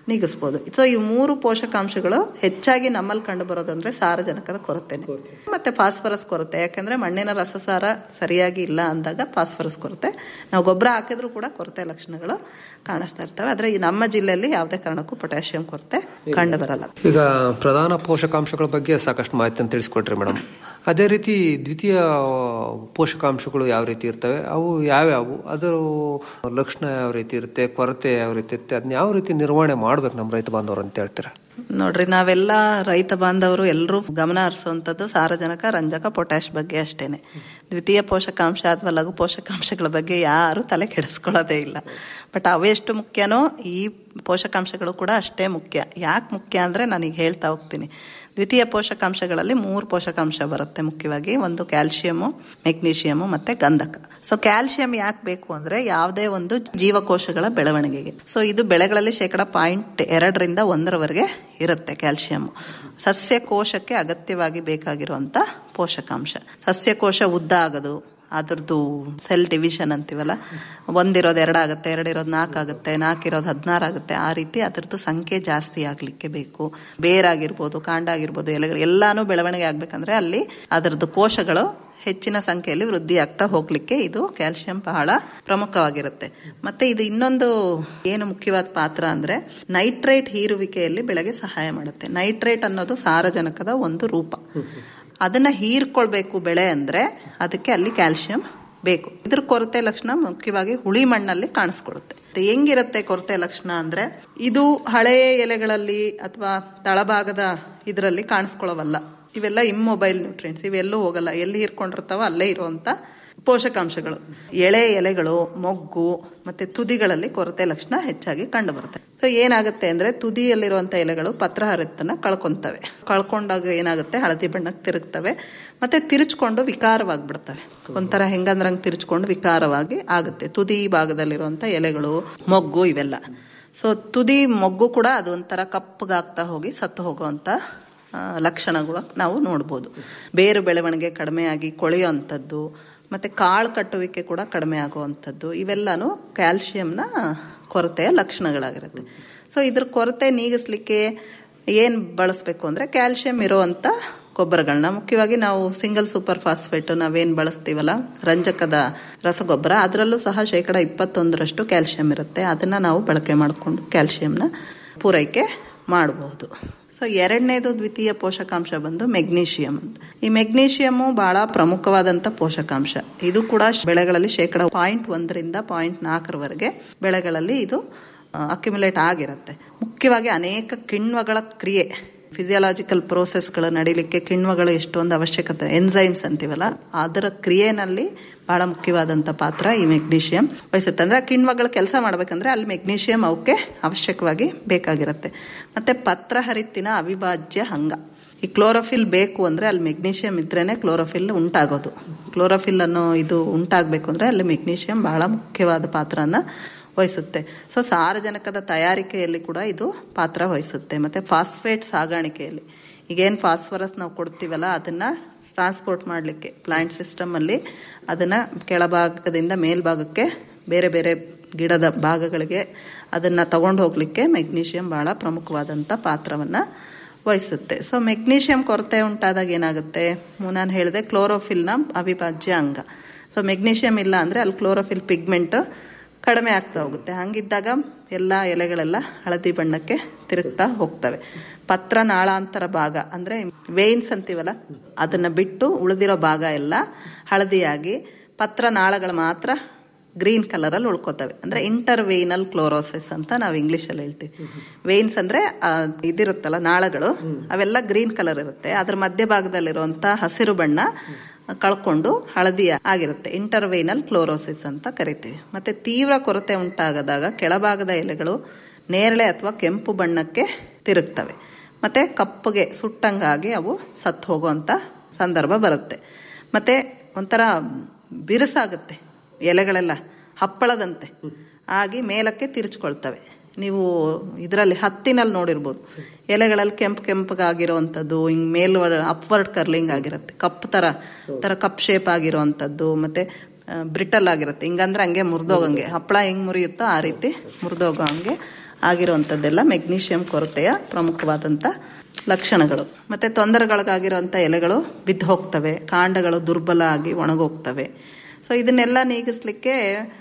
Speaker 24: ನೀಗಿಸ್ಬೋದು ಸೊ ಈ ಮೂರು ಪೋಷಕಾಂಶಗಳು ಹೆಚ್ಚಾಗಿ ನಮ್ಮಲ್ಲಿ ಕಂಡು ಬರೋದಂದ್ರೆ ಸಾರಜನಕದ ಕೊರತೆನೆ ಮತ್ತೆ ಫಾಸ್ಫರಸ್ ಕೊರತೆ ಯಾಕಂದ್ರೆ ಮಣ್ಣಿನ ರಸಸಾರ ಸರಿಯಾಗಿ ಇಲ್ಲ ಅಂದಾಗ ಫಾಸ್ಫರಸ್ ಕೊರತೆ ನಾವು ಗೊಬ್ಬರ ಹಾಕಿದ್ರು ಕೂಡ ಕೊರತೆ ಲಕ್ಷಣಗಳು ಕಾಣಿಸ್ತಾ ಇರ್ತವೆ ಆದ್ರೆ ಈ ನಮ್ಮ ಜಿಲ್ಲೆಯಲ್ಲಿ ಯಾವುದೇ ಕಾರಣಕ್ಕೂ ಪೊಟ್ಯಾಷಿಯಂ ಕೊರತೆ ಕಂಡು ಬರಲ್ಲ
Speaker 23: ಈಗ ಪ್ರಧಾನ ಪೋಷಕಾಂಶಗಳ ಬಗ್ಗೆ ಸಾಕಷ್ಟು ಮಾಹಿತಿಯನ್ನು ತಿಳಿಸ್ಕೊಟ್ರಿ ಮೇಡಮ್ ಅದೇ ರೀತಿ ದ್ವಿತೀಯ ಪೋಷಕಾಂಶಗಳು ಯಾವ ರೀತಿ ಇರ್ತವೆ ಅವು ಯಾವ್ಯಾವು ಅದರ ಲಕ್ಷಣ ಯಾವ ರೀತಿ ಇರುತ್ತೆ ಕೊರತೆ ಯಾವ ರೀತಿ ಇರುತ್ತೆ ಅದನ್ನ ಯಾವ ರೀತಿ ನಿರ್ವಹಣೆ ಮಾಡ್ಬೇಕು ನಮ್ಮ ರೈತ ಬಾಂಧವರು ಅಂತ ಹೇಳ್ತೀರಾ
Speaker 24: ನೋಡ್ರಿ ನಾವೆಲ್ಲ ರೈತ ಬಾಂಧವರು ಎಲ್ಲರೂ ಗಮನ ಹರಿಸುವಂಥದ್ದು ಸಾರಜನಕ ರಂಜಕ ಪೊಟ್ಯಾಶ್ ಬಗ್ಗೆ ಅಷ್ಟೇನೆ ದ್ವಿತೀಯ ಪೋಷಕಾಂಶ ಅಥವಾ ಲಘು ಪೋಷಕಾಂಶಗಳ ಬಗ್ಗೆ ಯಾರು ತಲೆ ಕೆಡಿಸ್ಕೊಳ್ಳೋದೇ ಇಲ್ಲ ಬಟ್ ಅವೆಷ್ಟು ಮುಖ್ಯನೋ ಈ ಪೋಷಕಾಂಶಗಳು ಕೂಡ ಅಷ್ಟೇ ಮುಖ್ಯ ಯಾಕೆ ಮುಖ್ಯ ಅಂದರೆ ನಾನೀಗ ಹೇಳ್ತಾ ಹೋಗ್ತೀನಿ ದ್ವಿತೀಯ ಪೋಷಕಾಂಶಗಳಲ್ಲಿ ಮೂರು ಪೋಷಕಾಂಶ ಬರುತ್ತೆ ಮುಖ್ಯವಾಗಿ ಒಂದು ಕ್ಯಾಲ್ಸಿಯಮು ಮೆಗ್ನೀಷಿಯಮು ಮತ್ತೆ ಗಂಧಕ ಸೊ ಕ್ಯಾಲ್ಸಿಯಂ ಯಾಕೆ ಬೇಕು ಅಂದ್ರೆ ಯಾವುದೇ ಒಂದು ಜೀವಕೋಶಗಳ ಬೆಳವಣಿಗೆಗೆ ಸೊ ಇದು ಬೆಳೆಗಳಲ್ಲಿ ಶೇಕಡ ಪಾಯಿಂಟ್ ಎರಡರಿಂದ ಒಂದರವರೆಗೆ ಇರುತ್ತೆ ಕ್ಯಾಲ್ಸಿಯಂ ಸಸ್ಯಕೋಶಕ್ಕೆ ಅಗತ್ಯವಾಗಿ ಬೇಕಾಗಿರುವಂತ ಪೋಷಕಾಂಶ ಸಸ್ಯಕೋಶ ಉದ್ದ ಆಗೋದು ಅದ್ರದ್ದು ಸೆಲ್ ಡಿವಿಷನ್ ಅಂತೀವಲ್ಲ ಒಂದಿರೋದು ಎರಡಾಗುತ್ತೆ ಎರಡಿರೋದು ನಾಲ್ಕು ಆಗುತ್ತೆ ನಾಲ್ಕಿರೋದು ಹದಿನಾರು ಆಗುತ್ತೆ ಆ ರೀತಿ ಅದ್ರದ್ದು ಸಂಖ್ಯೆ ಜಾಸ್ತಿ ಆಗ್ಲಿಕ್ಕೆ ಬೇಕು ಬೇರಾಗಿರ್ಬೋದು ಕಾಂಡ ಆಗಿರ್ಬೋದು ಎಲೆಗಳು ಎಲ್ಲಾನು ಬೆಳವಣಿಗೆ ಆಗ್ಬೇಕಂದ್ರೆ ಅಲ್ಲಿ ಅದರದ್ದು ಕೋಶಗಳು ಹೆಚ್ಚಿನ ಸಂಖ್ಯೆಯಲ್ಲಿ ವೃದ್ಧಿ ಆಗ್ತಾ ಹೋಗ್ಲಿಕ್ಕೆ ಇದು ಕ್ಯಾಲ್ಸಿಯಂ ಬಹಳ ಪ್ರಮುಖವಾಗಿರುತ್ತೆ ಮತ್ತೆ ಇದು ಇನ್ನೊಂದು ಏನು ಮುಖ್ಯವಾದ ಪಾತ್ರ ಅಂದ್ರೆ ನೈಟ್ರೇಟ್ ಹೀರುವಿಕೆಯಲ್ಲಿ ಬೆಳೆಗೆ ಸಹಾಯ ಮಾಡುತ್ತೆ ನೈಟ್ರೇಟ್ ಅನ್ನೋದು ಸಾರಜನಕದ ಒಂದು ರೂಪ ಅದನ್ನ ಹೀರ್ಕೊಳ್ಬೇಕು ಬೆಳೆ ಅಂದ್ರೆ ಅದಕ್ಕೆ ಅಲ್ಲಿ ಕ್ಯಾಲ್ಸಿಯಂ ಬೇಕು ಇದ್ರ ಕೊರತೆ ಲಕ್ಷಣ ಮುಖ್ಯವಾಗಿ ಹುಳಿ ಮಣ್ಣಲ್ಲಿ ಕಾಣಿಸ್ಕೊಳ್ಳುತ್ತೆ ಹೆಂಗಿರುತ್ತೆ ಕೊರತೆ ಲಕ್ಷಣ ಅಂದ್ರೆ ಇದು ಹಳೆಯ ಎಲೆಗಳಲ್ಲಿ ಅಥವಾ ತಳಭಾಗದ ಇದರಲ್ಲಿ ಕಾಣಿಸ್ಕೊಳ್ಳೋವಲ್ಲ ಇವೆಲ್ಲ ಇಮ್ಮೊಬೈಲ್ ನ್ಯೂಟ್ರಿಯೆಂಟ್ಸ್ ಇವೆಲ್ಲೂ ಹೋಗಲ್ಲ ಎಲ್ಲಿ ಹೀರ್ಕೊಂಡಿರ್ತಾವ ಅಲ್ಲೇ ಇರುವಂತ ಪೋಷಕಾಂಶಗಳು ಎಳೆ ಎಲೆಗಳು ಮೊಗ್ಗು ಮತ್ತೆ ತುದಿಗಳಲ್ಲಿ ಕೊರತೆ ಲಕ್ಷಣ ಹೆಚ್ಚಾಗಿ ಕಂಡು ಬರುತ್ತೆ ಸೊ ಏನಾಗುತ್ತೆ ಅಂದ್ರೆ ತುದಿಯಲ್ಲಿರುವಂತ ಎಲೆಗಳು ಪತ್ರಹರಿತನ ಕಳ್ಕೊಂತವೆ ಕಳ್ಕೊಂಡಾಗ ಏನಾಗುತ್ತೆ ಹಳದಿ ಬಣ್ಣಕ್ಕೆ ತಿರುಗ್ತವೆ ಮತ್ತೆ ತಿರುಚ್ಕೊಂಡು ವಿಕಾರವಾಗಿಬಿಡ್ತವೆ ಒಂಥರ ಹೆಂಗಂದ್ರಂಗ್ ತಿರುಚ್ಕೊಂಡು ವಿಕಾರವಾಗಿ ಆಗುತ್ತೆ ತುದಿ ಭಾಗದಲ್ಲಿರುವಂತ ಎಲೆಗಳು ಮೊಗ್ಗು ಇವೆಲ್ಲ ಸೊ ತುದಿ ಮೊಗ್ಗು ಕೂಡ ಅದು ಒಂಥರ ಕಪ್ಪಗಾಗ್ತಾ ಹೋಗಿ ಸತ್ತು ಹೋಗುವಂತ ಲಕ್ಷಣಗಳು ನಾವು ನೋಡ್ಬೋದು ಬೇರು ಬೆಳವಣಿಗೆ ಕಡಿಮೆಯಾಗಿ ಕೊಳೆಯುವಂಥದ್ದು ಮತ್ತು ಕಾಳು ಕಟ್ಟುವಿಕೆ ಕೂಡ ಕಡಿಮೆ ಆಗುವಂಥದ್ದು ಇವೆಲ್ಲನೂ ಕ್ಯಾಲ್ಶಿಯಂನ ಕೊರತೆಯ ಲಕ್ಷಣಗಳಾಗಿರುತ್ತೆ ಸೊ ಇದ್ರ ಕೊರತೆ ನೀಗಿಸ್ಲಿಕ್ಕೆ ಏನು ಬಳಸಬೇಕು ಅಂದರೆ ಕ್ಯಾಲ್ಶಿಯಂ ಇರುವಂಥ ಗೊಬ್ಬರಗಳನ್ನ ಮುಖ್ಯವಾಗಿ ನಾವು ಸಿಂಗಲ್ ಸೂಪರ್ ಫಾಸ್ಫೇಟ್ ನಾವೇನು ಬಳಸ್ತೀವಲ್ಲ ರಂಜಕದ ರಸಗೊಬ್ಬರ ಅದರಲ್ಲೂ ಸಹ ಶೇಕಡ ಇಪ್ಪತ್ತೊಂದರಷ್ಟು ಕ್ಯಾಲ್ಶಿಯಂ ಇರುತ್ತೆ ಅದನ್ನು ನಾವು ಬಳಕೆ ಮಾಡಿಕೊಂಡು ಕ್ಯಾಲ್ಶಿಯಂನ ಪೂರೈಕೆ ಮಾಡಬಹುದು ಸೊ ಎರಡನೇದು ದ್ವಿತೀಯ ಪೋಷಕಾಂಶ ಬಂದು ಮೆಗ್ನೀಷಿಯಂ ಈ ಮೆಗ್ನೀಷಿಯಮು ಬಹಳ ಪ್ರಮುಖವಾದಂಥ ಪೋಷಕಾಂಶ ಇದು ಕೂಡ ಬೆಳೆಗಳಲ್ಲಿ ಶೇಕಡ ಪಾಯಿಂಟ್ ಒಂದರಿಂದ ಪಾಯಿಂಟ್ ನಾಲ್ಕರವರೆಗೆ ಬೆಳೆಗಳಲ್ಲಿ ಇದು ಅಕ್ಯುಮುಲೇಟ್ ಆಗಿರುತ್ತೆ ಮುಖ್ಯವಾಗಿ ಅನೇಕ ಕಿಣ್ವಗಳ ಕ್ರಿಯೆ ಫಿಸಿಯಾಲಜಿಕಲ್ ಪ್ರೋಸೆಸ್ಗಳು ನಡೀಲಿಕ್ಕೆ ಕಿಣ್ವಗಳು ಎಷ್ಟೊಂದು ಅವಶ್ಯಕತೆ ಎನ್ಸೈಮ್ಸ್ ಅಂತೀವಲ್ಲ ಅದರ ಕ್ರಿಯೆನಲ್ಲಿ ಬಹಳ ಮುಖ್ಯವಾದಂಥ ಪಾತ್ರ ಈ ಮೆಗ್ನೀಷಿಯಂ ವಹಿಸುತ್ತೆ ಅಂದ್ರೆ ಕಿಣ್ವಗಳು ಕೆಲಸ ಮಾಡ್ಬೇಕಂದ್ರೆ ಅಲ್ಲಿ ಮೆಗ್ನೀಷಿಯಂ ಅವಕ್ಕೆ ಅವಶ್ಯಕವಾಗಿ ಬೇಕಾಗಿರುತ್ತೆ ಮತ್ತೆ ಪತ್ರಹರಿತ್ತಿನ ಅವಿಭಾಜ್ಯ ಅಂಗ ಈ ಕ್ಲೋರೋಫಿಲ್ ಬೇಕು ಅಂದ್ರೆ ಅಲ್ಲಿ ಮೆಗ್ನೀಷಿಯಂ ಇದ್ರೇನೆ ಕ್ಲೋರೋಫಿಲ್ ಉಂಟಾಗೋದು ಕ್ಲೋರೋಫಿಲ್ ಅನ್ನೋ ಇದು ಉಂಟಾಗಬೇಕು ಅಂದ್ರೆ ಅಲ್ಲಿ ಮೆಗ್ನೀಷಿಯಂ ಬಹಳ ಮುಖ್ಯವಾದ ಪಾತ್ರನ ವಹಿಸುತ್ತೆ ಸೊ ಸಾರಜನಕದ ತಯಾರಿಕೆಯಲ್ಲಿ ಕೂಡ ಇದು ಪಾತ್ರ ವಹಿಸುತ್ತೆ ಮತ್ತೆ ಫಾಸ್ಫೇಟ್ ಸಾಗಾಣಿಕೆಯಲ್ಲಿ ಈಗೇನು ಫಾಸ್ಫರಸ್ ನಾವು ಕೊಡ್ತೀವಲ್ಲ ಅದನ್ನ ಟ್ರಾನ್ಸ್ಪೋರ್ಟ್ ಮಾಡಲಿಕ್ಕೆ ಪ್ಲಾಂಟ್ ಸಿಸ್ಟಮಲ್ಲಿ ಅದನ್ನು ಕೆಳಭಾಗದಿಂದ ಮೇಲ್ಭಾಗಕ್ಕೆ ಬೇರೆ ಬೇರೆ ಗಿಡದ ಭಾಗಗಳಿಗೆ ಅದನ್ನು ತಗೊಂಡು ಹೋಗಲಿಕ್ಕೆ ಮೆಗ್ನೀಷಿಯಂ ಬಹಳ ಪ್ರಮುಖವಾದಂಥ ಪಾತ್ರವನ್ನು ವಹಿಸುತ್ತೆ ಸೊ ಮೆಗ್ನೀಷಿಯಂ ಕೊರತೆ ಉಂಟಾದಾಗ ಏನಾಗುತ್ತೆ ನಾನು ಹೇಳಿದೆ ಕ್ಲೋರೋಫಿಲ್ನ ಅವಿಭಾಜ್ಯ ಅಂಗ ಸೊ ಮೆಗ್ನೀಷಿಯಂ ಇಲ್ಲ ಅಂದರೆ ಅಲ್ಲಿ ಕ್ಲೋರೋಫಿಲ್ ಪಿಗ್ಮೆಂಟ್ ಕಡಿಮೆ ಆಗ್ತಾ ಹೋಗುತ್ತೆ ಹಂಗಿದ್ದಾಗ ಎಲ್ಲ ಎಲೆಗಳೆಲ್ಲ ಹಳದಿ ಬಣ್ಣಕ್ಕೆ ತಿರುಗ್ತಾ ಹೋಗ್ತವೆ ಪತ್ರ ನಾಳಾಂತರ ಭಾಗ ಅಂದ್ರೆ ವೇನ್ಸ್ ಅಂತೀವಲ್ಲ ಅದನ್ನ ಬಿಟ್ಟು ಉಳಿದಿರೋ ಭಾಗ ಎಲ್ಲ ಹಳದಿಯಾಗಿ ಪತ್ರ ನಾಳಗಳು ಮಾತ್ರ ಗ್ರೀನ್ ಕಲರ್ ಅಲ್ಲಿ ಉಳ್ಕೋತವೆ ಅಂದ್ರೆ ಇಂಟರ್ ವೇನಲ್ ಕ್ಲೋರೋಸಿಸ್ ಅಂತ ನಾವು ಇಂಗ್ಲಿಷ್ ಅಲ್ಲಿ ಹೇಳ್ತೀವಿ ವೇನ್ಸ್ ಅಂದ್ರೆ ಇದಿರುತ್ತಲ್ಲ ನಾಳಗಳು ಅವೆಲ್ಲ ಗ್ರೀನ್ ಕಲರ್ ಇರುತ್ತೆ ಅದ್ರ ಮಧ್ಯಭಾಗದಲ್ಲಿರುವಂತ ಹಸಿರು ಬಣ್ಣ ಕಳ್ಕೊಂಡು ಹಳದಿ ಆಗಿರುತ್ತೆ ಇಂಟರ್ವೇನಲ್ ಕ್ಲೋರೋಸಿಸ್ ಅಂತ ಕರಿತೀವಿ ಮತ್ತೆ ತೀವ್ರ ಕೊರತೆ ಉಂಟಾಗದಾಗ ಕೆಳಭಾಗದ ಎಲೆಗಳು ನೇರಳೆ ಅಥವಾ ಕೆಂಪು ಬಣ್ಣಕ್ಕೆ ತಿರುಗ್ತವೆ ಮತ್ತೆ ಕಪ್ಪಗೆ ಸುಟ್ಟಂಗಾಗಿ ಅವು ಸತ್ತು ಹೋಗುವಂತ ಸಂದರ್ಭ ಬರುತ್ತೆ ಮತ್ತೆ ಒಂಥರ ಬಿರುಸಾಗುತ್ತೆ ಎಲೆಗಳೆಲ್ಲ ಹಪ್ಪಳದಂತೆ ಆಗಿ ಮೇಲಕ್ಕೆ ತಿರುಚ್ಕೊಳ್ತವೆ ನೀವು ಇದರಲ್ಲಿ ಹತ್ತಿನಲ್ಲಿ ನೋಡಿರ್ಬೋದು ಎಲೆಗಳಲ್ಲಿ ಕೆಂಪು ಕೆಂಪಗಾಗಿರುವಂಥದ್ದು ಹಿಂಗೆ ಮೇಲ್ ಅಪ್ವರ್ಡ್ ಕರ್ಲಿಂಗ್ ಆಗಿರುತ್ತೆ ಕಪ್ ಥರ ಥರ ಕಪ್ ಶೇಪ್ ಆಗಿರುವಂಥದ್ದು ಮತ್ತೆ ಬ್ರಿಟಲ್ ಆಗಿರುತ್ತೆ ಹಿಂಗಂದ್ರೆ ಹಂಗೆ ಮುರಿದೋಗಂಗೆ ಹಪ್ಪಳ ಹೆಂಗೆ ಮುರಿಯುತ್ತೋ ಆ ರೀತಿ ಮುರಿದೋಗೋ ಹಂಗೆ ಆಗಿರುವಂಥದ್ದೆಲ್ಲ ಮೆಗ್ನೀಷಿಯಂ ಕೊರತೆಯ ಪ್ರಮುಖವಾದಂಥ ಲಕ್ಷಣಗಳು ಮತ್ತೆ ತೊಂದರೆಗಳಿಗಾಗಿರುವಂಥ ಎಲೆಗಳು ಬಿದ್ದು ಹೋಗ್ತವೆ ಕಾಂಡಗಳು ದುರ್ಬಲ ಆಗಿ ಒಣಗೋಗ್ತವೆ ಸೊ ಇದನ್ನೆಲ್ಲ ನೀಗಿಸ್ಲಿಕ್ಕೆ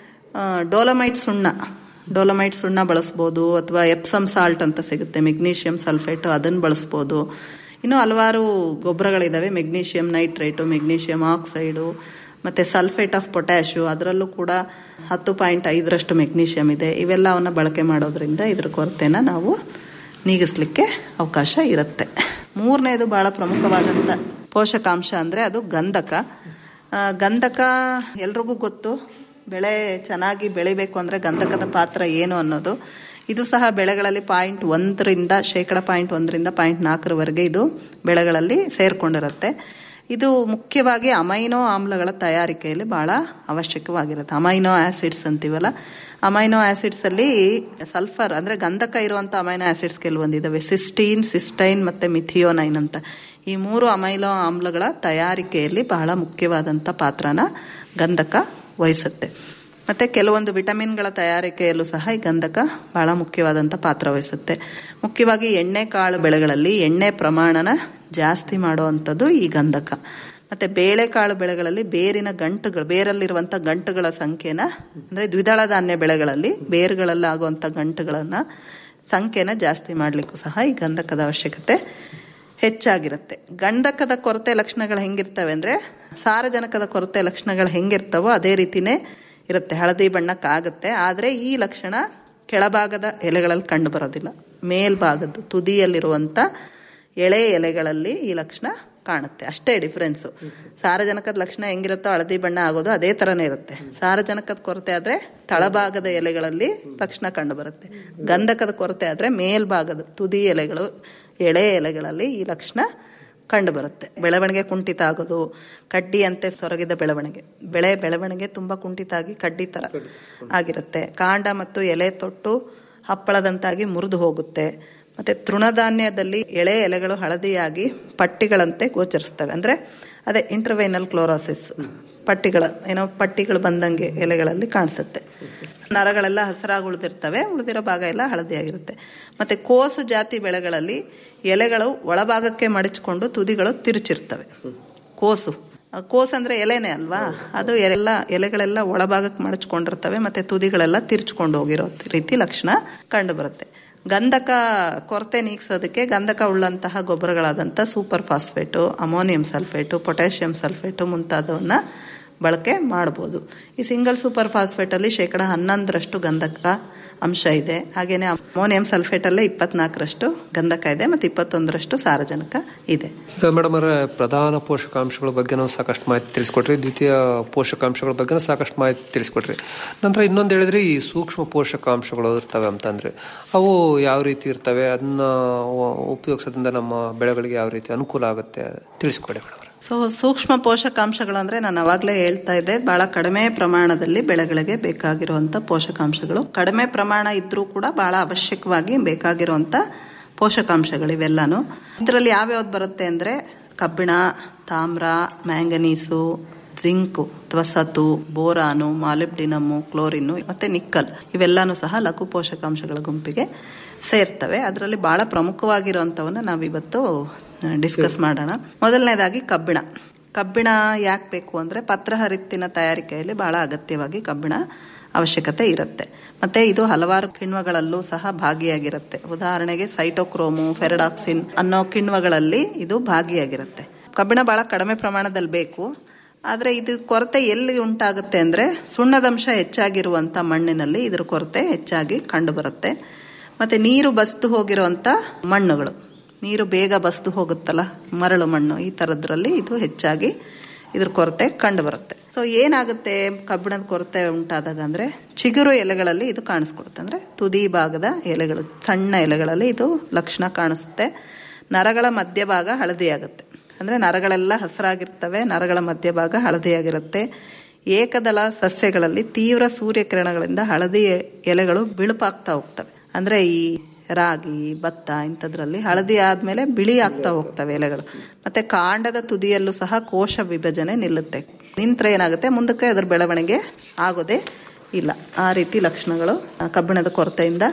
Speaker 24: ಡೋಲಮೈಟ್ ಸುಣ್ಣ ಡೋಲಮೈಟ್ ಸುಣ್ಣ ಬಳಸ್ಬೋದು ಅಥವಾ ಎಪ್ಸಮ್ ಸಾಲ್ಟ್ ಅಂತ ಸಿಗುತ್ತೆ ಮೆಗ್ನೀಷಿಯಂ ಸಲ್ಫೇಟು ಅದನ್ನು ಬಳಸ್ಬೋದು ಇನ್ನೂ ಹಲವಾರು ಗೊಬ್ಬರಗಳಿದ್ದಾವೆ ಮೆಗ್ನೀಷಿಯಂ ನೈಟ್ರೇಟು ಮೆಗ್ನೀಷಿಯಂ ಆಕ್ಸೈಡು ಮತ್ತು ಸಲ್ಫೇಟ್ ಆಫ್ ಪೊಟ್ಯಾಶು ಅದರಲ್ಲೂ ಕೂಡ ಹತ್ತು ಪಾಯಿಂಟ್ ಐದರಷ್ಟು ಮೆಗ್ನೀಷಿಯಂ ಇದೆ ಇವೆಲ್ಲವನ್ನು ಬಳಕೆ ಮಾಡೋದ್ರಿಂದ ಇದ್ರ ಕೊರತೆನ ನಾವು ನೀಗಿಸ್ಲಿಕ್ಕೆ ಅವಕಾಶ ಇರುತ್ತೆ ಮೂರನೇದು ಭಾಳ ಪ್ರಮುಖವಾದಂಥ ಪೋಷಕಾಂಶ ಅಂದರೆ ಅದು ಗಂಧಕ ಆ, ಗಂಧಕ ಎಲ್ರಿಗೂ ಗೊತ್ತು ಬೆಳೆ ಚೆನ್ನಾಗಿ ಬೆಳಿಬೇಕು ಅಂದರೆ ಗಂಧಕದ ಪಾತ್ರ ಏನು ಅನ್ನೋದು ಇದು ಸಹ ಬೆಳೆಗಳಲ್ಲಿ ಪಾಯಿಂಟ್ ಒಂದರಿಂದ ಶೇಕಡ ಪಾಯಿಂಟ್ ಒಂದರಿಂದ ಪಾಯಿಂಟ್ ನಾಲ್ಕರವರೆಗೆ ಇದು ಬೆಳೆಗಳಲ್ಲಿ ಸೇರಿಕೊಂಡಿರುತ್ತೆ ಇದು ಮುಖ್ಯವಾಗಿ ಅಮೈನೋ ಆಮ್ಲಗಳ ತಯಾರಿಕೆಯಲ್ಲಿ ಭಾಳ ಅವಶ್ಯಕವಾಗಿರುತ್ತೆ ಅಮೈನೋ ಆ್ಯಸಿಡ್ಸ್ ಅಂತೀವಲ್ಲ ಅಮೈನೋ ಆ್ಯಸಿಡ್ಸಲ್ಲಿ ಸಲ್ಫರ್ ಅಂದರೆ ಗಂಧಕ ಇರುವಂಥ ಅಮೈನೋ ಆ್ಯಸಿಡ್ಸ್ ಕೆಲವೊಂದಿದ್ದಾವೆ ಸಿಸ್ಟೀನ್ ಸಿಸ್ಟೈನ್ ಮತ್ತು ಮಿಥಿಯೋನೈನ್ ಅಂತ ಈ ಮೂರು ಅಮೈನೋ ಆಮ್ಲಗಳ ತಯಾರಿಕೆಯಲ್ಲಿ ಬಹಳ ಮುಖ್ಯವಾದಂಥ ಪಾತ್ರನ ಗಂಧಕ ವಹಿಸುತ್ತೆ ಮತ್ತು ಕೆಲವೊಂದು ವಿಟಮಿನ್ಗಳ ತಯಾರಿಕೆಯಲ್ಲೂ ಸಹ ಈ ಗಂಧಕ ಬಹಳ ಮುಖ್ಯವಾದಂಥ ಪಾತ್ರ ವಹಿಸುತ್ತೆ ಮುಖ್ಯವಾಗಿ ಎಣ್ಣೆ ಕಾಳು ಬೆಳೆಗಳಲ್ಲಿ ಎಣ್ಣೆ ಪ್ರಮಾಣನ ಜಾಸ್ತಿ ಮಾಡುವಂಥದ್ದು ಈ ಗಂಧಕ ಮತ್ತು ಬೇಳೆಕಾಳು ಬೆಳೆಗಳಲ್ಲಿ ಬೇರಿನ ಗಂಟುಗಳು ಬೇರಲ್ಲಿರುವಂಥ ಗಂಟುಗಳ ಸಂಖ್ಯೆನ ಅಂದರೆ ದ್ವಿದಳ ಧಾನ್ಯ ಬೆಳೆಗಳಲ್ಲಿ ಬೇರುಗಳಲ್ಲಿ ಆಗುವಂಥ ಗಂಟುಗಳನ್ನು ಸಂಖ್ಯೆನ ಜಾಸ್ತಿ ಮಾಡಲಿಕ್ಕೂ ಸಹ ಈ ಗಂಧಕದ ಅವಶ್ಯಕತೆ ಹೆಚ್ಚಾಗಿರುತ್ತೆ ಗಂಧಕದ ಕೊರತೆ ಲಕ್ಷಣಗಳು ಹೆಂಗಿರ್ತವೆ ಅಂದರೆ ಸಾರಜನಕದ ಕೊರತೆ ಲಕ್ಷಣಗಳು ಹೆಂಗಿರ್ತವೋ ಅದೇ ರೀತಿನೇ ಇರುತ್ತೆ ಹಳದಿ ಬಣ್ಣಕ್ಕಾಗುತ್ತೆ ಆದರೆ ಈ ಲಕ್ಷಣ ಕೆಳಭಾಗದ ಎಲೆಗಳಲ್ಲಿ ಕಂಡು ಬರೋದಿಲ್ಲ ಮೇಲ್ಭಾಗದ್ದು ತುದಿಯಲ್ಲಿರುವಂಥ ಎಳೆ ಎಲೆಗಳಲ್ಲಿ ಈ ಲಕ್ಷಣ ಕಾಣುತ್ತೆ ಅಷ್ಟೇ ಡಿಫ್ರೆನ್ಸು ಸಾರಜನಕದ ಲಕ್ಷಣ ಹೆಂಗಿರುತ್ತೋ ಹಳದಿ ಬಣ್ಣ ಆಗೋದು ಅದೇ ಥರನೇ ಇರುತ್ತೆ ಸಾರಜನಕದ ಕೊರತೆ ಆದರೆ ತಳಭಾಗದ ಎಲೆಗಳಲ್ಲಿ ಲಕ್ಷಣ ಕಂಡು ಬರುತ್ತೆ ಗಂಧಕದ ಕೊರತೆ ಆದರೆ ಮೇಲ್ಭಾಗದ ತುದಿ ಎಲೆಗಳು ಎಳೆ ಎಲೆಗಳಲ್ಲಿ ಈ ಲಕ್ಷಣ ಕಂಡು ಬರುತ್ತೆ ಬೆಳವಣಿಗೆ ಕುಂಠಿತ ಆಗೋದು ಕಡ್ಡಿಯಂತೆ ಸೊರಗಿದ ಬೆಳವಣಿಗೆ ಬೆಳೆ ಬೆಳವಣಿಗೆ ತುಂಬ ಕುಂಠಿತ ಆಗಿ ಕಡ್ಡಿ ಥರ ಆಗಿರುತ್ತೆ ಕಾಂಡ ಮತ್ತು ಎಲೆ ತೊಟ್ಟು ಹಪ್ಪಳದಂತಾಗಿ ಮುರಿದು ಹೋಗುತ್ತೆ ಮತ್ತು ತೃಣಧಾನ್ಯದಲ್ಲಿ ಎಳೆ ಎಲೆಗಳು ಹಳದಿಯಾಗಿ ಪಟ್ಟಿಗಳಂತೆ ಗೋಚರಿಸ್ತವೆ ಅಂದರೆ ಅದೇ ಇಂಟರ್ವೈನಲ್ ಕ್ಲೋರೋಸಿಸ್ ಪಟ್ಟಿಗಳ ಏನೋ ಪಟ್ಟಿಗಳು ಬಂದಂಗೆ ಎಲೆಗಳಲ್ಲಿ ಕಾಣಿಸುತ್ತೆ ನರಗಳೆಲ್ಲ ಹಸಿರಾಗಿ ಉಳಿದಿರ್ತವೆ ಉಳಿದಿರೋ ಭಾಗ ಎಲ್ಲ ಹಳದಿಯಾಗಿರುತ್ತೆ ಮತ್ತು ಕೋಸು ಜಾತಿ ಬೆಳೆಗಳಲ್ಲಿ ಎಲೆಗಳು ಒಳಭಾಗಕ್ಕೆ ಮಡಚಿಕೊಂಡು ತುದಿಗಳು ತಿರುಚಿರ್ತವೆ ಕೋಸು ಆ ಕೋಸು ಅಂದರೆ ಎಲೆನೇ ಅಲ್ವಾ ಅದು ಎಲ್ಲ ಎಲೆಗಳೆಲ್ಲ ಒಳಭಾಗಕ್ಕೆ ಮಡಚ್ಕೊಂಡಿರ್ತವೆ ಮತ್ತು ತುದಿಗಳೆಲ್ಲ ತಿರ್ಚ್ಕೊಂಡು ಹೋಗಿರೋ ರೀತಿ ಲಕ್ಷಣ ಕಂಡು ಬರುತ್ತೆ ಗಂಧಕ ಕೊರತೆ ನೀಗಿಸೋದಕ್ಕೆ ಗಂಧಕ ಉಳ್ಳಂತಹ ಗೊಬ್ಬರಗಳಾದಂಥ super phosphate ammonium sulphate potassium sulphate ಮುಂತಾದವನ್ನ ಬಳಕೆ ಮಾಡ್ಬೋದು ಈ ಸಿಂಗಲ್ ಸೂಪರ್ ಫಾಸ್ಫೇಟಲ್ಲಿ ಶೇಕಡ ಹನ್ನೊಂದರಷ್ಟು ಗಂಧಕ ಅಂಶ ಇದೆ ಹಾಗೆಯೇ ಅಮೋನಿಯಂ ಸಲ್ಫೇಟಲ್ಲೇ ಇಪ್ಪತ್ನಾಲ್ಕರಷ್ಟು ಗಂಧಕ ಇದೆ ಮತ್ತು ಇಪ್ಪತ್ತೊಂದರಷ್ಟು ಸಾರಜನಕ ಇದೆ
Speaker 23: ಈಗ ಮೇಡಮ್ ಅವರ ಪ್ರಧಾನ ಪೋಷಕಾಂಶಗಳ ಬಗ್ಗೆ ನಾವು ಸಾಕಷ್ಟು ಮಾಹಿತಿ ತಿಳಿಸ್ಕೊಟ್ರಿ ದ್ವಿತೀಯ ಪೋಷಕಾಂಶಗಳ ಬಗ್ಗೆ ಸಾಕಷ್ಟು ಮಾಹಿತಿ ತಿಳಿಸ್ಕೊಟ್ರಿ ನಂತರ ಇನ್ನೊಂದು ಹೇಳಿದ್ರೆ ಈ ಸೂಕ್ಷ್ಮ ಪೋಷಕಾಂಶಗಳು ಇರ್ತವೆ ಅಂತಂದ್ರೆ ಅವು ಯಾವ ರೀತಿ ಇರ್ತವೆ ಅದನ್ನ ಉಪಯೋಗಿಸೋದ್ರಿಂದ ನಮ್ಮ ಬೆಳೆಗಳಿಗೆ ಯಾವ ರೀತಿ ಅನುಕೂಲ ಆಗುತ್ತೆ ತಿಳಿಸ್ಕೊಡಿ ಮೇಡಮ್
Speaker 24: ಸೊ ಸೂಕ್ಷ್ಮ ಪೋಷಕಾಂಶಗಳು ಅಂದರೆ ನಾನು ಅವಾಗಲೇ ಹೇಳ್ತಾ ಇದ್ದೆ ಬಹಳ ಕಡಿಮೆ ಪ್ರಮಾಣದಲ್ಲಿ ಬೆಳೆಗಳಿಗೆ ಬೇಕಾಗಿರುವಂಥ ಪೋಷಕಾಂಶಗಳು ಕಡಿಮೆ ಪ್ರಮಾಣ ಇದ್ರೂ ಕೂಡ ಬಹಳ ಅವಶ್ಯಕವಾಗಿ ಬೇಕಾಗಿರುವಂಥ ಪೋಷಕಾಂಶಗಳು ಇವೆಲ್ಲನೂ ಇದರಲ್ಲಿ ಯಾವ್ಯಾವ್ದು ಬರುತ್ತೆ ಅಂದರೆ ಕಬ್ಬಿಣ ತಾಮ್ರ ಮ್ಯಾಂಗನೀಸು ಜಿಂಕು ಅಥವಾ ಸತು ಬೋರಾನು ಮಾಲಿಬ್ಡಿನಮ್ಮು ಕ್ಲೋರಿನ್ನು ಮತ್ತು ನಿಕ್ಕಲ್ ಇವೆಲ್ಲನೂ ಸಹ ಲಘು ಪೋಷಕಾಂಶಗಳ ಗುಂಪಿಗೆ ಸೇರ್ತವೆ ಅದರಲ್ಲಿ ಬಹಳ ಪ್ರಮುಖವಾಗಿರುವಂಥವನ್ನ ನಾವಿವತ್ತು ಡಿಸ್ಕಸ್ ಮಾಡೋಣ ಮೊದಲನೇದಾಗಿ ಕಬ್ಬಿಣ ಕಬ್ಬಿಣ ಯಾಕೆ ಬೇಕು ಅಂದರೆ ಪತ್ರಹರಿತ್ತಿನ ತಯಾರಿಕೆಯಲ್ಲಿ ಬಹಳ ಅಗತ್ಯವಾಗಿ ಕಬ್ಬಿಣ ಅವಶ್ಯಕತೆ ಇರುತ್ತೆ ಮತ್ತೆ ಇದು ಹಲವಾರು ಕಿಣ್ವಗಳಲ್ಲೂ ಸಹ ಭಾಗಿಯಾಗಿರುತ್ತೆ ಉದಾಹರಣೆಗೆ ಸೈಟೋಕ್ರೋಮು ಫೆರಡಾಕ್ಸಿನ್ ಅನ್ನೋ ಕಿಣ್ವಗಳಲ್ಲಿ ಇದು ಭಾಗಿಯಾಗಿರುತ್ತೆ ಕಬ್ಬಿಣ ಬಹಳ ಕಡಿಮೆ ಪ್ರಮಾಣದಲ್ಲಿ ಬೇಕು ಆದರೆ ಇದು ಕೊರತೆ ಎಲ್ಲಿ ಉಂಟಾಗುತ್ತೆ ಅಂದರೆ ಸುಣ್ಣದಂಶ ಹೆಚ್ಚಾಗಿರುವಂಥ ಮಣ್ಣಿನಲ್ಲಿ ಇದ್ರ ಕೊರತೆ ಹೆಚ್ಚಾಗಿ ಕಂಡುಬರುತ್ತೆ ಮತ್ತು ನೀರು ಬಸ್ದು ಹೋಗಿರುವಂಥ ಮಣ್ಣುಗಳು ನೀರು ಬೇಗ ಬಸ್ದು ಹೋಗುತ್ತಲ್ಲ ಮರಳು ಮಣ್ಣು ಈ ಥರದ್ರಲ್ಲಿ ಇದು ಹೆಚ್ಚಾಗಿ ಇದ್ರ ಕೊರತೆ ಕಂಡು ಬರುತ್ತೆ ಸೊ ಏನಾಗುತ್ತೆ ಕಬ್ಬಿಣದ ಕೊರತೆ ಉಂಟಾದಾಗ ಅಂದರೆ ಚಿಗುರು ಎಲೆಗಳಲ್ಲಿ ಇದು ಕಾಣಿಸ್ಕೊಡುತ್ತೆ ಅಂದರೆ ತುದಿ ಭಾಗದ ಎಲೆಗಳು ಸಣ್ಣ ಎಲೆಗಳಲ್ಲಿ ಇದು ಲಕ್ಷಣ ಕಾಣಿಸುತ್ತೆ ನರಗಳ ಮಧ್ಯಭಾಗ ಹಳದಿಯಾಗುತ್ತೆ ಅಂದರೆ ನರಗಳೆಲ್ಲ ಹಸಿರಾಗಿರ್ತವೆ ನರಗಳ ಮಧ್ಯಭಾಗ ಹಳದಿಯಾಗಿರುತ್ತೆ ಏಕದಳ ಸಸ್ಯಗಳಲ್ಲಿ ತೀವ್ರ ಸೂರ್ಯಕಿರಣಗಳಿಂದ ಹಳದಿ ಎಲೆಗಳು ಬಿಳುಪಾಗ್ತಾ ಹೋಗ್ತವೆ ಅಂದರೆ ಈ ರಾಗಿ ಭತ್ತ ಇಂಥದ್ರಲ್ಲಿ ಹಳದಿ ಆದಮೇಲೆ ಬಿಳಿ ಆಗ್ತಾ ಹೋಗ್ತವೆ ಎಲೆಗಳು ಮತ್ತೆ ಕಾಂಡದ ತುದಿಯಲ್ಲೂ ಸಹ ಕೋಶ ವಿಭಜನೆ ನಿಲ್ಲುತ್ತೆ ನಿಂತ್ರೆ ಏನಾಗುತ್ತೆ ಮುಂದಕ್ಕೆ ಅದರ ಬೆಳವಣಿಗೆ ಆಗೋದೇ ಇಲ್ಲ ಆ ರೀತಿ ಲಕ್ಷಣಗಳು ಕಬ್ಬಿಣದ ಕೊರತೆಯಿಂದ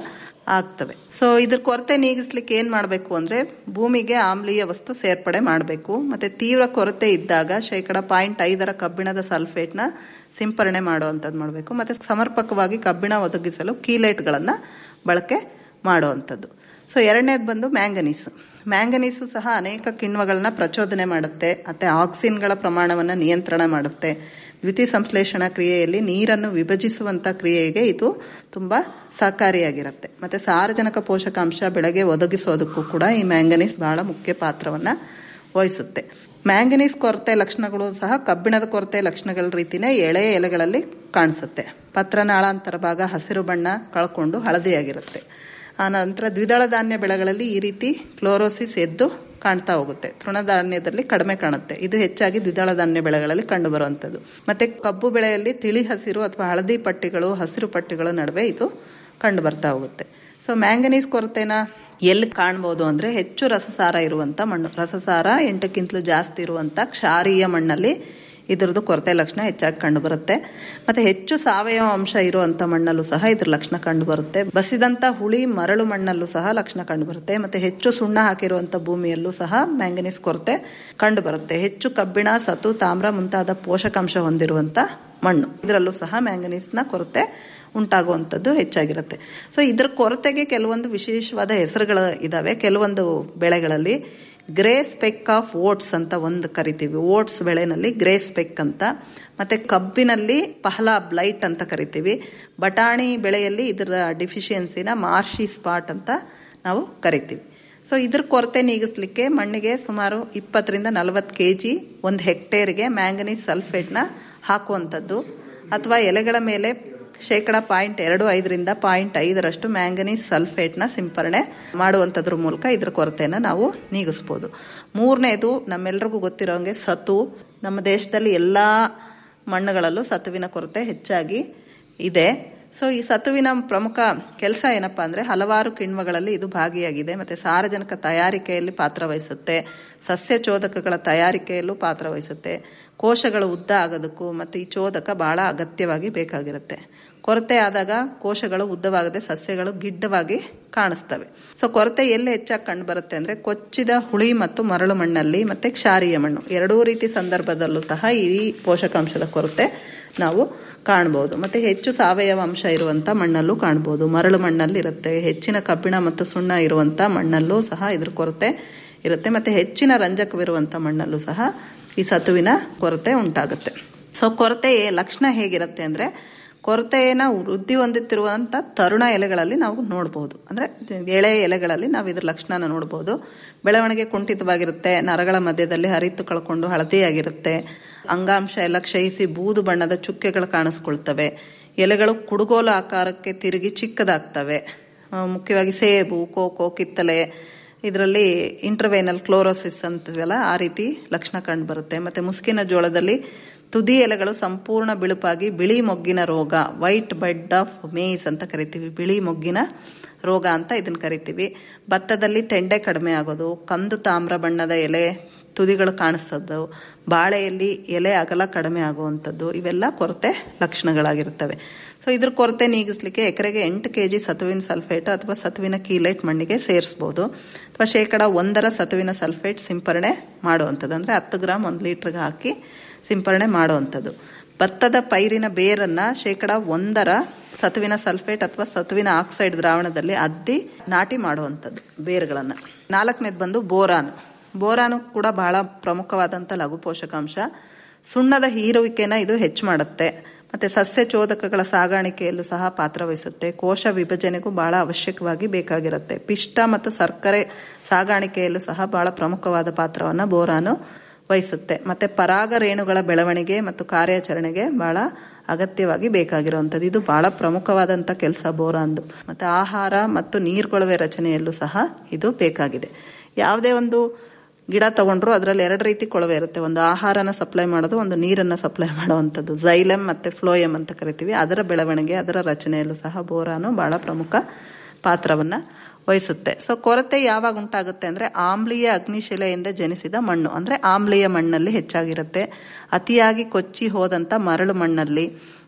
Speaker 24: ಆಗ್ತವೆ ಸೊ ಇದ್ರ ಕೊರತೆ ನೀಗಿಸ್ಲಿಕ್ಕೆ ಏನ್ ಮಾಡಬೇಕು ಅಂದ್ರೆ ಭೂಮಿಗೆ ಆಮ್ಲೀಯ ವಸ್ತು ಸೇರ್ಪಡೆ ಮಾಡಬೇಕು ಮತ್ತೆ ತೀವ್ರ ಕೊರತೆ ಇದ್ದಾಗ ಶೇಕಡ ಪಾಯಿಂಟ್ ಐದರ ಕಬ್ಬಿಣದ ಸಲ್ಫೇಟ್ನ ಸಿಂಪರಣೆ ಮಾಡುವಂಥದ್ದು ಮಾಡಬೇಕು ಮತ್ತೆ ಸಮರ್ಪಕವಾಗಿ ಕಬ್ಬಿಣ ಒದಗಿಸಲು ಕೀಲೇಟ್ಗಳನ್ನು ಬಳಕೆ ಮಾಡುವಂಥದ್ದು ಸೊ ಎರಡನೇದು ಬಂದು ಮ್ಯಾಂಗನೀಸ್ ಮ್ಯಾಂಗನೀಸು ಸಹ ಅನೇಕ ಕಿಣ್ವಗಳನ್ನ ಪ್ರಚೋದನೆ ಮಾಡುತ್ತೆ ಮತ್ತೆ ಆಕ್ಸಿನ್ಗಳ ಪ್ರಮಾಣವನ್ನು ನಿಯಂತ್ರಣ ಮಾಡುತ್ತೆ ದ್ವಿತೀಯ ಸಂಶ್ಲೇಷಣಾ ಕ್ರಿಯೆಯಲ್ಲಿ ನೀರನ್ನು ವಿಭಜಿಸುವಂಥ ಕ್ರಿಯೆಗೆ ಇದು ತುಂಬ ಸಹಕಾರಿಯಾಗಿರುತ್ತೆ ಮತ್ತು ಸಾರಜನಕ ಪೋಷಕಾಂಶ ಬೆಳೆಗೆ ಒದಗಿಸೋದಕ್ಕೂ ಕೂಡ ಈ ಮ್ಯಾಂಗನೀಸ್ ಬಹಳ ಮುಖ್ಯ ಪಾತ್ರವನ್ನು ವಹಿಸುತ್ತೆ ಮ್ಯಾಂಗನೀಸ್ ಕೊರತೆ ಲಕ್ಷಣಗಳು ಸಹ ಕಬ್ಬಿಣದ ಕೊರತೆ ಲಕ್ಷಣಗಳ ರೀತಿನೇ ಎಳೆ ಎಲೆಗಳಲ್ಲಿ ಕಾಣಿಸುತ್ತೆ ಪತ್ರನಾಳಾಂತರ ಭಾಗ ಹಸಿರು ಬಣ್ಣ ಕಳ್ಕೊಂಡು ಹಳದಿಯಾಗಿರುತ್ತೆ ಆ ನಂತರ ದ್ವಿದಳ ಧಾನ್ಯ ಬೆಳೆಗಳಲ್ಲಿ ಈ ರೀತಿ ಕ್ಲೋರೋಸಿಸ್ ಎದ್ದು ಕಾಣ್ತಾ ಹೋಗುತ್ತೆ ತೃಣಧಾನ್ಯದಲ್ಲಿ ಕಡಿಮೆ ಕಾಣುತ್ತೆ ಇದು ಹೆಚ್ಚಾಗಿ ದ್ವಿದಳ ಧಾನ್ಯ ಬೆಳೆಗಳಲ್ಲಿ ಕಂಡು ಬರುವಂಥದ್ದು ಮತ್ತೆ ಕಬ್ಬು ಬೆಳೆಯಲ್ಲಿ ತಿಳಿ ಹಸಿರು ಅಥವಾ ಹಳದಿ ಪಟ್ಟಿಗಳು ಹಸಿರು ಪಟ್ಟಿಗಳ ನಡುವೆ ಇದು ಕಂಡು ಬರ್ತಾ ಹೋಗುತ್ತೆ ಸೊ ಮ್ಯಾಂಗನೀಸ್ ಕೊರತೆನ ಎಲ್ಲಿ ಕಾಣ್ಬೋದು ಅಂದರೆ ಹೆಚ್ಚು ರಸಸಾರ ಇರುವಂಥ ಮಣ್ಣು ರಸಸಾರ ಎಂಟಕ್ಕಿಂತಲೂ ಜಾಸ್ತಿ ಇರುವಂಥ ಕ್ಷಾರೀಯ ಮಣ್ಣಲ್ಲಿ ಇದರದ್ದು ಕೊರತೆ ಲಕ್ಷಣ ಹೆಚ್ಚಾಗಿ ಕಂಡು ಬರುತ್ತೆ ಮತ್ತೆ ಹೆಚ್ಚು ಸಾವಯವ ಅಂಶ ಇರುವಂತ ಮಣ್ಣಲ್ಲೂ ಸಹ ಇದ್ರ ಲಕ್ಷಣ ಕಂಡು ಬರುತ್ತೆ ಬಸಿದಂತ ಹುಳಿ ಮರಳು ಮಣ್ಣಲ್ಲೂ ಸಹ ಲಕ್ಷಣ ಕಂಡು ಬರುತ್ತೆ ಮತ್ತೆ ಹೆಚ್ಚು ಸುಣ್ಣ ಹಾಕಿರುವಂತ ಭೂಮಿಯಲ್ಲೂ ಸಹ ಮ್ಯಾಂಗನೀಸ್ ಕೊರತೆ ಕಂಡು ಬರುತ್ತೆ ಹೆಚ್ಚು ಕಬ್ಬಿಣ ಸತು ತಾಮ್ರ ಮುಂತಾದ ಪೋಷಕಾಂಶ ಹೊಂದಿರುವಂತ ಮಣ್ಣು ಇದರಲ್ಲೂ ಸಹ ಮ್ಯಾಂಗನೀಸ್ನ ಕೊರತೆ ಉಂಟಾಗುವಂಥದ್ದು ಹೆಚ್ಚಾಗಿರುತ್ತೆ ಸೊ ಇದರ ಕೊರತೆಗೆ ಕೆಲವೊಂದು ವಿಶೇಷವಾದ ಹೆಸರುಗಳು ಇದಾವೆ ಕೆಲವೊಂದು ಬೆಳೆಗಳಲ್ಲಿ ಗ್ರೇ ಸ್ಪೆಕ್ ಆಫ್ ಓಟ್ಸ್ ಅಂತ ಒಂದು ಕರಿತೀವಿ ಓಟ್ಸ್ ಬೆಳೆನಲ್ಲಿ ಗ್ರೇ ಸ್ಪೆಕ್ ಅಂತ ಮತ್ತೆ ಕಬ್ಬಿನಲ್ಲಿ ಪಹಲಾ ಬ್ಲೈಟ್ ಅಂತ ಕರಿತೀವಿ ಬಟಾಣಿ ಬೆಳೆಯಲ್ಲಿ ಇದರ ಡಿಫಿಷಿಯನ್ಸಿನ ಮಾರ್ಷಿ ಸ್ಪಾಟ್ ಅಂತ ನಾವು ಕರಿತೀವಿ ಸೊ ಇದ್ರ ಕೊರತೆ ನೀಗಿಸ್ಲಿಕ್ಕೆ ಮಣ್ಣಿಗೆ ಸುಮಾರು ಇಪ್ಪತ್ತರಿಂದ ನಲವತ್ತು ಕೆ ಜಿ ಒಂದು ಹೆಕ್ಟೇರ್ಗೆ ಮ್ಯಾಂಗನೀಸ್ ಸಲ್ಫೇಟ್ನ ಹಾಕುವಂಥದ್ದು ಅಥವಾ ಎಲೆಗಳ ಮೇಲೆ ಶೇಕಡ ಪಾಯಿಂಟ್ ಎರಡು ಐದರಿಂದ ಪಾಯಿಂಟ್ ಐದರಷ್ಟು ಮ್ಯಾಂಗನೀಸ್ ಸಲ್ಫೇಟ್ನ ಸಿಂಪರಣೆ ಮಾಡುವಂಥದ್ರ ಮೂಲಕ ಇದ್ರ ಕೊರತೆಯನ್ನು ನಾವು ನೀಗಿಸ್ಬೋದು ಮೂರನೇದು ನಮ್ಮೆಲ್ರಿಗೂ ಗೊತ್ತಿರೋಂಗೆ ಸತು ನಮ್ಮ ದೇಶದಲ್ಲಿ ಎಲ್ಲ ಮಣ್ಣುಗಳಲ್ಲೂ ಸತುವಿನ ಕೊರತೆ ಹೆಚ್ಚಾಗಿ ಇದೆ ಸೊ ಈ ಸತುವಿನ ಪ್ರಮುಖ ಕೆಲಸ ಏನಪ್ಪಾ ಅಂದರೆ ಹಲವಾರು ಕಿಣ್ವಗಳಲ್ಲಿ ಇದು ಭಾಗಿಯಾಗಿದೆ ಮತ್ತು ಸಾರಜನಕ ತಯಾರಿಕೆಯಲ್ಲಿ ಪಾತ್ರವಹಿಸುತ್ತೆ ಸಸ್ಯ ಚೋದಕಗಳ ತಯಾರಿಕೆಯಲ್ಲೂ ಪಾತ್ರವಹಿಸುತ್ತೆ ಕೋಶಗಳು ಉದ್ದ ಆಗೋದಕ್ಕೂ ಮತ್ತು ಈ ಚೋದಕ ಬಹಳ ಅಗತ್ಯವಾಗಿ ಬೇಕಾಗಿರುತ್ತೆ ಕೊರತೆ ಆದಾಗ ಕೋಶಗಳು ಉದ್ದವಾಗದೆ ಸಸ್ಯಗಳು ಗಿಡ್ಡವಾಗಿ ಕಾಣಿಸ್ತವೆ ಸೊ ಕೊರತೆ ಎಲ್ಲಿ ಹೆಚ್ಚಾಗಿ ಕಂಡು ಬರುತ್ತೆ ಅಂದರೆ ಕೊಚ್ಚಿದ ಹುಳಿ ಮತ್ತು ಮರಳು ಮಣ್ಣಲ್ಲಿ ಮತ್ತು ಕ್ಷಾರೀಯ ಮಣ್ಣು ಎರಡೂ ರೀತಿ ಸಂದರ್ಭದಲ್ಲೂ ಸಹ ಈ ಪೋಷಕಾಂಶದ ಕೊರತೆ ನಾವು ಕಾಣ್ಬೋದು ಮತ್ತು ಹೆಚ್ಚು ಸಾವಯವ ಅಂಶ ಇರುವಂಥ ಮಣ್ಣಲ್ಲೂ ಕಾಣ್ಬೋದು ಮರಳು ಮಣ್ಣಲ್ಲಿ ಇರುತ್ತೆ ಹೆಚ್ಚಿನ ಕಬ್ಬಿಣ ಮತ್ತು ಸುಣ್ಣ ಇರುವಂಥ ಮಣ್ಣಲ್ಲೂ ಸಹ ಇದ್ರ ಕೊರತೆ ಇರುತ್ತೆ ಮತ್ತು ಹೆಚ್ಚಿನ ರಂಜಕವಿರುವಂಥ ಮಣ್ಣಲ್ಲೂ ಸಹ ಈ ಸತುವಿನ ಕೊರತೆ ಉಂಟಾಗುತ್ತೆ ಸೊ ಕೊರತೆ ಲಕ್ಷಣ ಹೇಗಿರುತ್ತೆ ಅಂದರೆ ಕೊರತೆಯನ್ನು ವೃದ್ಧಿ ಹೊಂದುತ್ತಿರುವಂಥ ತರುಣ ಎಲೆಗಳಲ್ಲಿ ನಾವು ನೋಡ್ಬೋದು ಅಂದರೆ ಎಳೆ ಎಲೆಗಳಲ್ಲಿ ನಾವು ಇದ್ರ ಲಕ್ಷಣನ ನೋಡ್ಬೋದು ಬೆಳವಣಿಗೆ ಕುಂಠಿತವಾಗಿರುತ್ತೆ ನರಗಳ ಮಧ್ಯದಲ್ಲಿ ಹರಿತು ಕಳ್ಕೊಂಡು ಹಳದಿಯಾಗಿರುತ್ತೆ ಅಂಗಾಂಶ ಎಲ್ಲ ಕ್ಷಯಿಸಿ ಬೂದು ಬಣ್ಣದ ಚುಕ್ಕೆಗಳು ಕಾಣಿಸ್ಕೊಳ್ತವೆ ಎಲೆಗಳು ಕುಡುಗೋಲು ಆಕಾರಕ್ಕೆ ತಿರುಗಿ ಚಿಕ್ಕದಾಗ್ತವೆ ಮುಖ್ಯವಾಗಿ ಸೇಬು ಕೋಕೋ ಕಿತ್ತಲೆ ಇದರಲ್ಲಿ ಇಂಟರ್ವೇನಲ್ ಕ್ಲೋರೋಸಿಸ್ ಅಂತೀವಲ್ಲ ಆ ರೀತಿ ಲಕ್ಷಣ ಕಂಡು ಬರುತ್ತೆ ಮತ್ತು ಮುಸ್ಕಿನ ಜೋಳದಲ್ಲಿ ತುದಿ ಎಲೆಗಳು ಸಂಪೂರ್ಣ ಬಿಳುಪಾಗಿ ಬಿಳಿ ಮೊಗ್ಗಿನ ರೋಗ ವೈಟ್ ಬೆಡ್ ಆಫ್ ಮೇಸ್ ಅಂತ ಕರಿತೀವಿ ಬಿಳಿ ಮೊಗ್ಗಿನ ರೋಗ ಅಂತ ಇದನ್ನ ಕರಿತೀವಿ ಭತ್ತದಲ್ಲಿ ತೆಂಡೆ ಕಡಿಮೆ ಆಗೋದು ಕಂದು ತಾಮ್ರ ಬಣ್ಣದ ಎಲೆ ತುದಿಗಳು ಕಾಣಿಸ್ತದ್ದು ಬಾಳೆಯಲ್ಲಿ ಎಲೆ ಅಗಲ ಕಡಿಮೆ ಆಗುವಂಥದ್ದು ಇವೆಲ್ಲ ಕೊರತೆ ಲಕ್ಷಣಗಳಾಗಿರ್ತವೆ ಸೊ ಇದ್ರ ಕೊರತೆ ನೀಗಿಸ್ಲಿಕ್ಕೆ ಎಕರೆಗೆ ಎಂಟು ಕೆ ಜಿ ಸತುವಿನ ಸಲ್ಫೇಟ್ ಅಥವಾ ಸತುವಿನ ಕೀಲೈಟ್ ಮಣ್ಣಿಗೆ ಸೇರಿಸ್ಬೋದು ಅಥವಾ ಶೇಕಡ ಒಂದರ ಸತುವಿನ ಸಲ್ಫೇಟ್ ಸಿಂಪರಣೆ ಮಾಡುವಂಥದ್ದು ಅಂದರೆ ಹತ್ತು ಗ್ರಾಮ್ ಒಂದು ಲೀಟ್ರಿಗೆ ಹಾಕಿ ಸಿಂಪರಣೆ ಮಾಡುವಂಥದ್ದು ಭತ್ತದ ಪೈರಿನ ಬೇರನ್ನು ಶೇಕಡ ಒಂದರ ಸತುವಿನ ಸಲ್ಫೇಟ್ ಅಥವಾ ಸತುವಿನ ಆಕ್ಸೈಡ್ ದ್ರಾವಣದಲ್ಲಿ ಅದ್ದಿ ನಾಟಿ ಮಾಡುವಂಥದ್ದು ಬೇರುಗಳನ್ನು ನಾಲ್ಕನೇದು ಬಂದು ಬೋರಾನ್ ಬೋರಾನು ಕೂಡ ಬಹಳ ಪ್ರಮುಖವಾದಂಥ ಲಘು ಪೋಷಕಾಂಶ ಸುಣ್ಣದ ಹೀರುವಿಕೆನ ಇದು ಹೆಚ್ಚು ಮಾಡುತ್ತೆ ಮತ್ತು ಸಸ್ಯ ಚೋದಕಗಳ ಸಾಗಾಣಿಕೆಯಲ್ಲೂ ಸಹ ಪಾತ್ರವಹಿಸುತ್ತೆ ಕೋಶ ವಿಭಜನೆಗೂ ಬಹಳ ಅವಶ್ಯಕವಾಗಿ ಬೇಕಾಗಿರುತ್ತೆ ಪಿಷ್ಟ ಮತ್ತು ಸಕ್ಕರೆ ಸಾಗಾಣಿಕೆಯಲ್ಲೂ ಸಹ ಬಹಳ ಪ್ರಮುಖವಾದ ಪಾತ್ರವನ್ನು ಬೋರಾನು ವಹಿಸುತ್ತೆ ಮತ್ತು ಪರಾಗ ರೇಣುಗಳ ಬೆಳವಣಿಗೆ ಮತ್ತು ಕಾರ್ಯಾಚರಣೆಗೆ ಬಹಳ ಅಗತ್ಯವಾಗಿ ಬೇಕಾಗಿರುವಂಥದ್ದು ಇದು ಬಹಳ ಪ್ರಮುಖವಾದಂಥ ಕೆಲಸ ಬೋರಾನ್ದು ಮತ್ತು ಆಹಾರ ಮತ್ತು ನೀರ್ಗೊಳವೆ ರಚನೆಯಲ್ಲೂ ಸಹ ಇದು ಬೇಕಾಗಿದೆ ಯಾವುದೇ ಒಂದು ಗಿಡ ತಗೊಂಡ್ರು ಅದರಲ್ಲಿ ಎರಡು ರೀತಿ ಕೊಳವೆ ಇರುತ್ತೆ ಒಂದು ಆಹಾರನ ಸಪ್ಲೈ ಮಾಡೋದು ಒಂದು ನೀರನ್ನು ಸಪ್ಲೈ ಮಾಡುವಂಥದ್ದು ಝೈಲೆಮ್ ಮತ್ತು ಫ್ಲೋಯಮ್ ಅಂತ ಕರಿತೀವಿ ಅದರ ಬೆಳವಣಿಗೆ ಅದರ ರಚನೆಯಲ್ಲೂ ಸಹ ಬೋರಾನು ಬಹಳ ಪ್ರಮುಖ ಪಾತ್ರವನ್ನು ವಹಿಸುತ್ತೆ ಸೊ ಕೊರತೆ ಯಾವಾಗ ಉಂಟಾಗುತ್ತೆ ಅಂದರೆ ಆಮ್ಲೀಯ ಅಗ್ನಿಶಿಲೆಯಿಂದ ಜನಿಸಿದ ಮಣ್ಣು ಅಂದರೆ ಆಮ್ಲೀಯ ಮಣ್ಣಲ್ಲಿ ಹೆಚ್ಚಾಗಿರುತ್ತೆ ಅತಿಯಾಗಿ ಕೊಚ್ಚಿ ಹೋದಂಥ ಮರಳು ಮಣ್ಣಲ್ಲಿ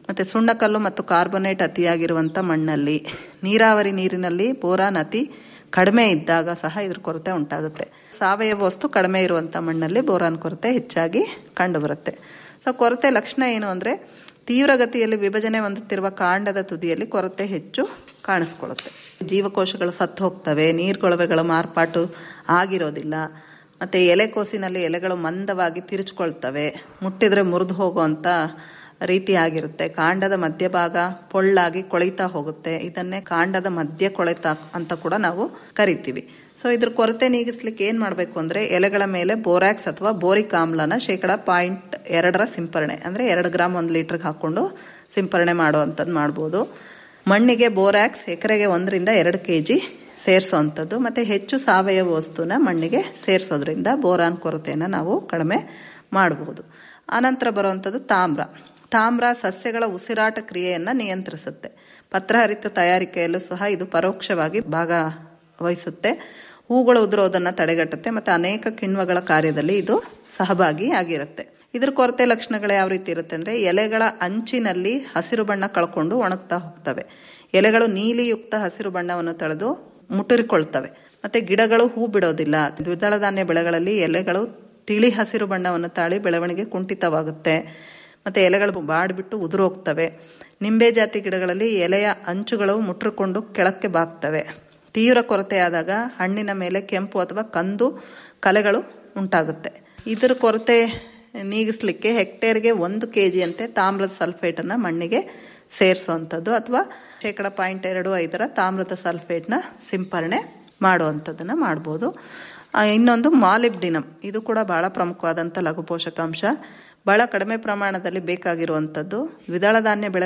Speaker 24: ಮತ್ತು ಸುಣ್ಣಕಲ್ಲು ಮತ್ತು ಕಾರ್ಬೊನೇಟ್ ಅತಿಯಾಗಿರುವಂಥ ಮಣ್ಣಲ್ಲಿ ನೀರಾವರಿ ನೀರಿನಲ್ಲಿ ಬೋರಾನ್ ಅತಿ ಕಡಿಮೆ ಇದ್ದಾಗ ಸಹ ಇದ್ರ ಕೊರತೆ ಉಂಟಾಗುತ್ತೆ ಸಾವಯವ ವಸ್ತು ಕಡಿಮೆ ಇರುವಂಥ ಮಣ್ಣಲ್ಲಿ ಬೋರಾನ್ ಕೊರತೆ ಹೆಚ್ಚಾಗಿ ಕಂಡುಬರುತ್ತೆ ಸೊ ಕೊರತೆ ಲಕ್ಷಣ ಏನು ಅಂದರೆ ತೀವ್ರಗತಿಯಲ್ಲಿ ವಿಭಜನೆ ಹೊಂದುತ್ತಿರುವ ಕಾಂಡದ ತುದಿಯಲ್ಲಿ ಕೊರತೆ ಹೆಚ್ಚು ಕಾಣಿಸ್ಕೊಳ್ಳುತ್ತೆ ಜೀವಕೋಶಗಳು ಸತ್ತು ಹೋಗ್ತವೆ ನೀರ್ಕೊಳವೆಗಳ ಮಾರ್ಪಾಟು ಆಗಿರೋದಿಲ್ಲ ಮತ್ತು ಎಲೆಕೋಸಿನಲ್ಲಿ ಎಲೆಗಳು ಮಂದವಾಗಿ ತಿರುಚ್ಕೊಳ್ತವೆ ಮುಟ್ಟಿದ್ರೆ ಮುರಿದು ಹೋಗುವಂಥ ರೀತಿ ಆಗಿರುತ್ತೆ ಕಾಂಡದ ಮಧ್ಯಭಾಗ ಪೊಳ್ಳಾಗಿ ಕೊಳಿತಾ ಹೋಗುತ್ತೆ ಇದನ್ನೇ ಕಾಂಡದ ಮಧ್ಯ ಕೊಳೆತ ಅಂತ ಕೂಡ ನಾವು ಕರಿತೀವಿ ಸೊ ಇದ್ರ ಕೊರತೆ ನೀಗಿಸ್ಲಿಕ್ಕೆ ಏನು ಮಾಡಬೇಕು ಅಂದರೆ ಎಲೆಗಳ ಮೇಲೆ ಬೋರಾಕ್ಸ್ ಅಥವಾ ಬೋರಿಕ್ ಆಮ್ಲನ ಶೇಕಡ ಪಾಯಿಂಟ್ ಎರಡರ ಸಿಂಪರಣೆ ಅಂದರೆ ಎರಡು ಗ್ರಾಮ್ ಒಂದು ಲೀಟ್ರಿಗೆ ಹಾಕ್ಕೊಂಡು ಸಿಂಪರಣೆ ಮಾಡುವಂಥದ್ದು ಮಾಡ್ಬೋದು ಮಣ್ಣಿಗೆ ಬೋರಾಕ್ಸ್ ಎಕರೆಗೆ ಒಂದರಿಂದ ಎರಡು ಕೆ ಜಿ ಸೇರಿಸೋವಂಥದ್ದು ಮತ್ತು ಹೆಚ್ಚು ಸಾವಯವ ವಸ್ತುನ ಮಣ್ಣಿಗೆ ಸೇರಿಸೋದ್ರಿಂದ ಬೋರಾನ್ ಕೊರತೆಯನ್ನು ನಾವು ಕಡಿಮೆ ಮಾಡಬಹುದು ಆನಂತರ ಬರುವಂಥದ್ದು ತಾಮ್ರ ತಾಮ್ರ ಸಸ್ಯಗಳ ಉಸಿರಾಟ ಕ್ರಿಯೆಯನ್ನು ನಿಯಂತ್ರಿಸುತ್ತೆ ಪತ್ರಹರಿತ ತಯಾರಿಕೆಯಲ್ಲೂ ಸಹ ಇದು ಪರೋಕ್ಷವಾಗಿ ಭಾಗ ವಹಿಸುತ್ತೆ ಹೂಗಳು ಉದುರೋದನ್ನು ತಡೆಗಟ್ಟುತ್ತೆ ಮತ್ತು ಅನೇಕ ಕಿಣ್ವಗಳ ಕಾರ್ಯದಲ್ಲಿ ಇದು ಸಹಭಾಗಿ ಆಗಿರುತ್ತೆ ಇದ್ರ ಕೊರತೆ ಲಕ್ಷಣಗಳು ಯಾವ ರೀತಿ ಇರುತ್ತೆ ಅಂದರೆ ಎಲೆಗಳ ಅಂಚಿನಲ್ಲಿ ಹಸಿರು ಬಣ್ಣ ಕಳ್ಕೊಂಡು ಒಣಗ್ತಾ ಹೋಗ್ತವೆ ಎಲೆಗಳು ನೀಲಿಯುಕ್ತ ಹಸಿರು ಬಣ್ಣವನ್ನು ತಳೆದು ಮುಟುರಿಕೊಳ್ತವೆ ಮತ್ತೆ ಗಿಡಗಳು ಹೂ ಬಿಡೋದಿಲ್ಲ ದ್ವಿದಳ ಧಾನ್ಯ ಬೆಳೆಗಳಲ್ಲಿ ಎಲೆಗಳು ತಿಳಿ ಹಸಿರು ಬಣ್ಣವನ್ನು ತಾಳಿ ಬೆಳವಣಿಗೆ ಕುಂಠಿತವಾಗುತ್ತೆ ಮತ್ತೆ ಎಲೆಗಳು ಬಾಡ್ಬಿಟ್ಟು ಉದುರೋಗ್ತವೆ ನಿಂಬೆ ಜಾತಿ ಗಿಡಗಳಲ್ಲಿ ಎಲೆಯ ಅಂಚುಗಳು ಮುಟ್ರಿಕೊಂಡು ಕೆಳಕ್ಕೆ ಬಾಗ್ತವೆ ತೀವ್ರ ಕೊರತೆಯಾದಾಗ ಹಣ್ಣಿನ ಮೇಲೆ ಕೆಂಪು ಅಥವಾ ಕಂದು ಕಲೆಗಳು ಉಂಟಾಗುತ್ತೆ ಇದರ ಕೊರತೆ ನೀಗಿಸ್ಲಿಕ್ಕೆ ಹೆಕ್ಟೇರ್ಗೆ ಒಂದು ಕೆ ಜಿಯಂತೆ ತಾಮ್ರದ ಸಲ್ಫೇಟನ್ನು ಮಣ್ಣಿಗೆ ಸೇರಿಸುವಂಥದ್ದು ಅಥವಾ ಶೇಕಡ ಪಾಯಿಂಟ್ ಎರಡು ಐದರ ತಾಮ್ರದ ಸಲ್ಫೇಟ್ನ ಸಿಂಪರಣೆ ಮಾಡುವಂಥದ್ದನ್ನು ಮಾಡ್ಬೋದು ಆ, ಇನ್ನೊಂದು ಮಾಲಿಬ್ಡಿನಮ್ ಇದು ಕೂಡ ಬಹಳ ಪ್ರಮುಖವಾದಂಥ ಲಘು ಪೋಷಕಾಂಶ ಬಹಳ ಕಡಿಮೆ ಪ್ರಮಾಣದಲ್ಲಿ ಬೇಕಾಗಿರುವಂಥದ್ದು ದ್ವಿದಳ ಧಾನ್ಯ ಬೆಳೆ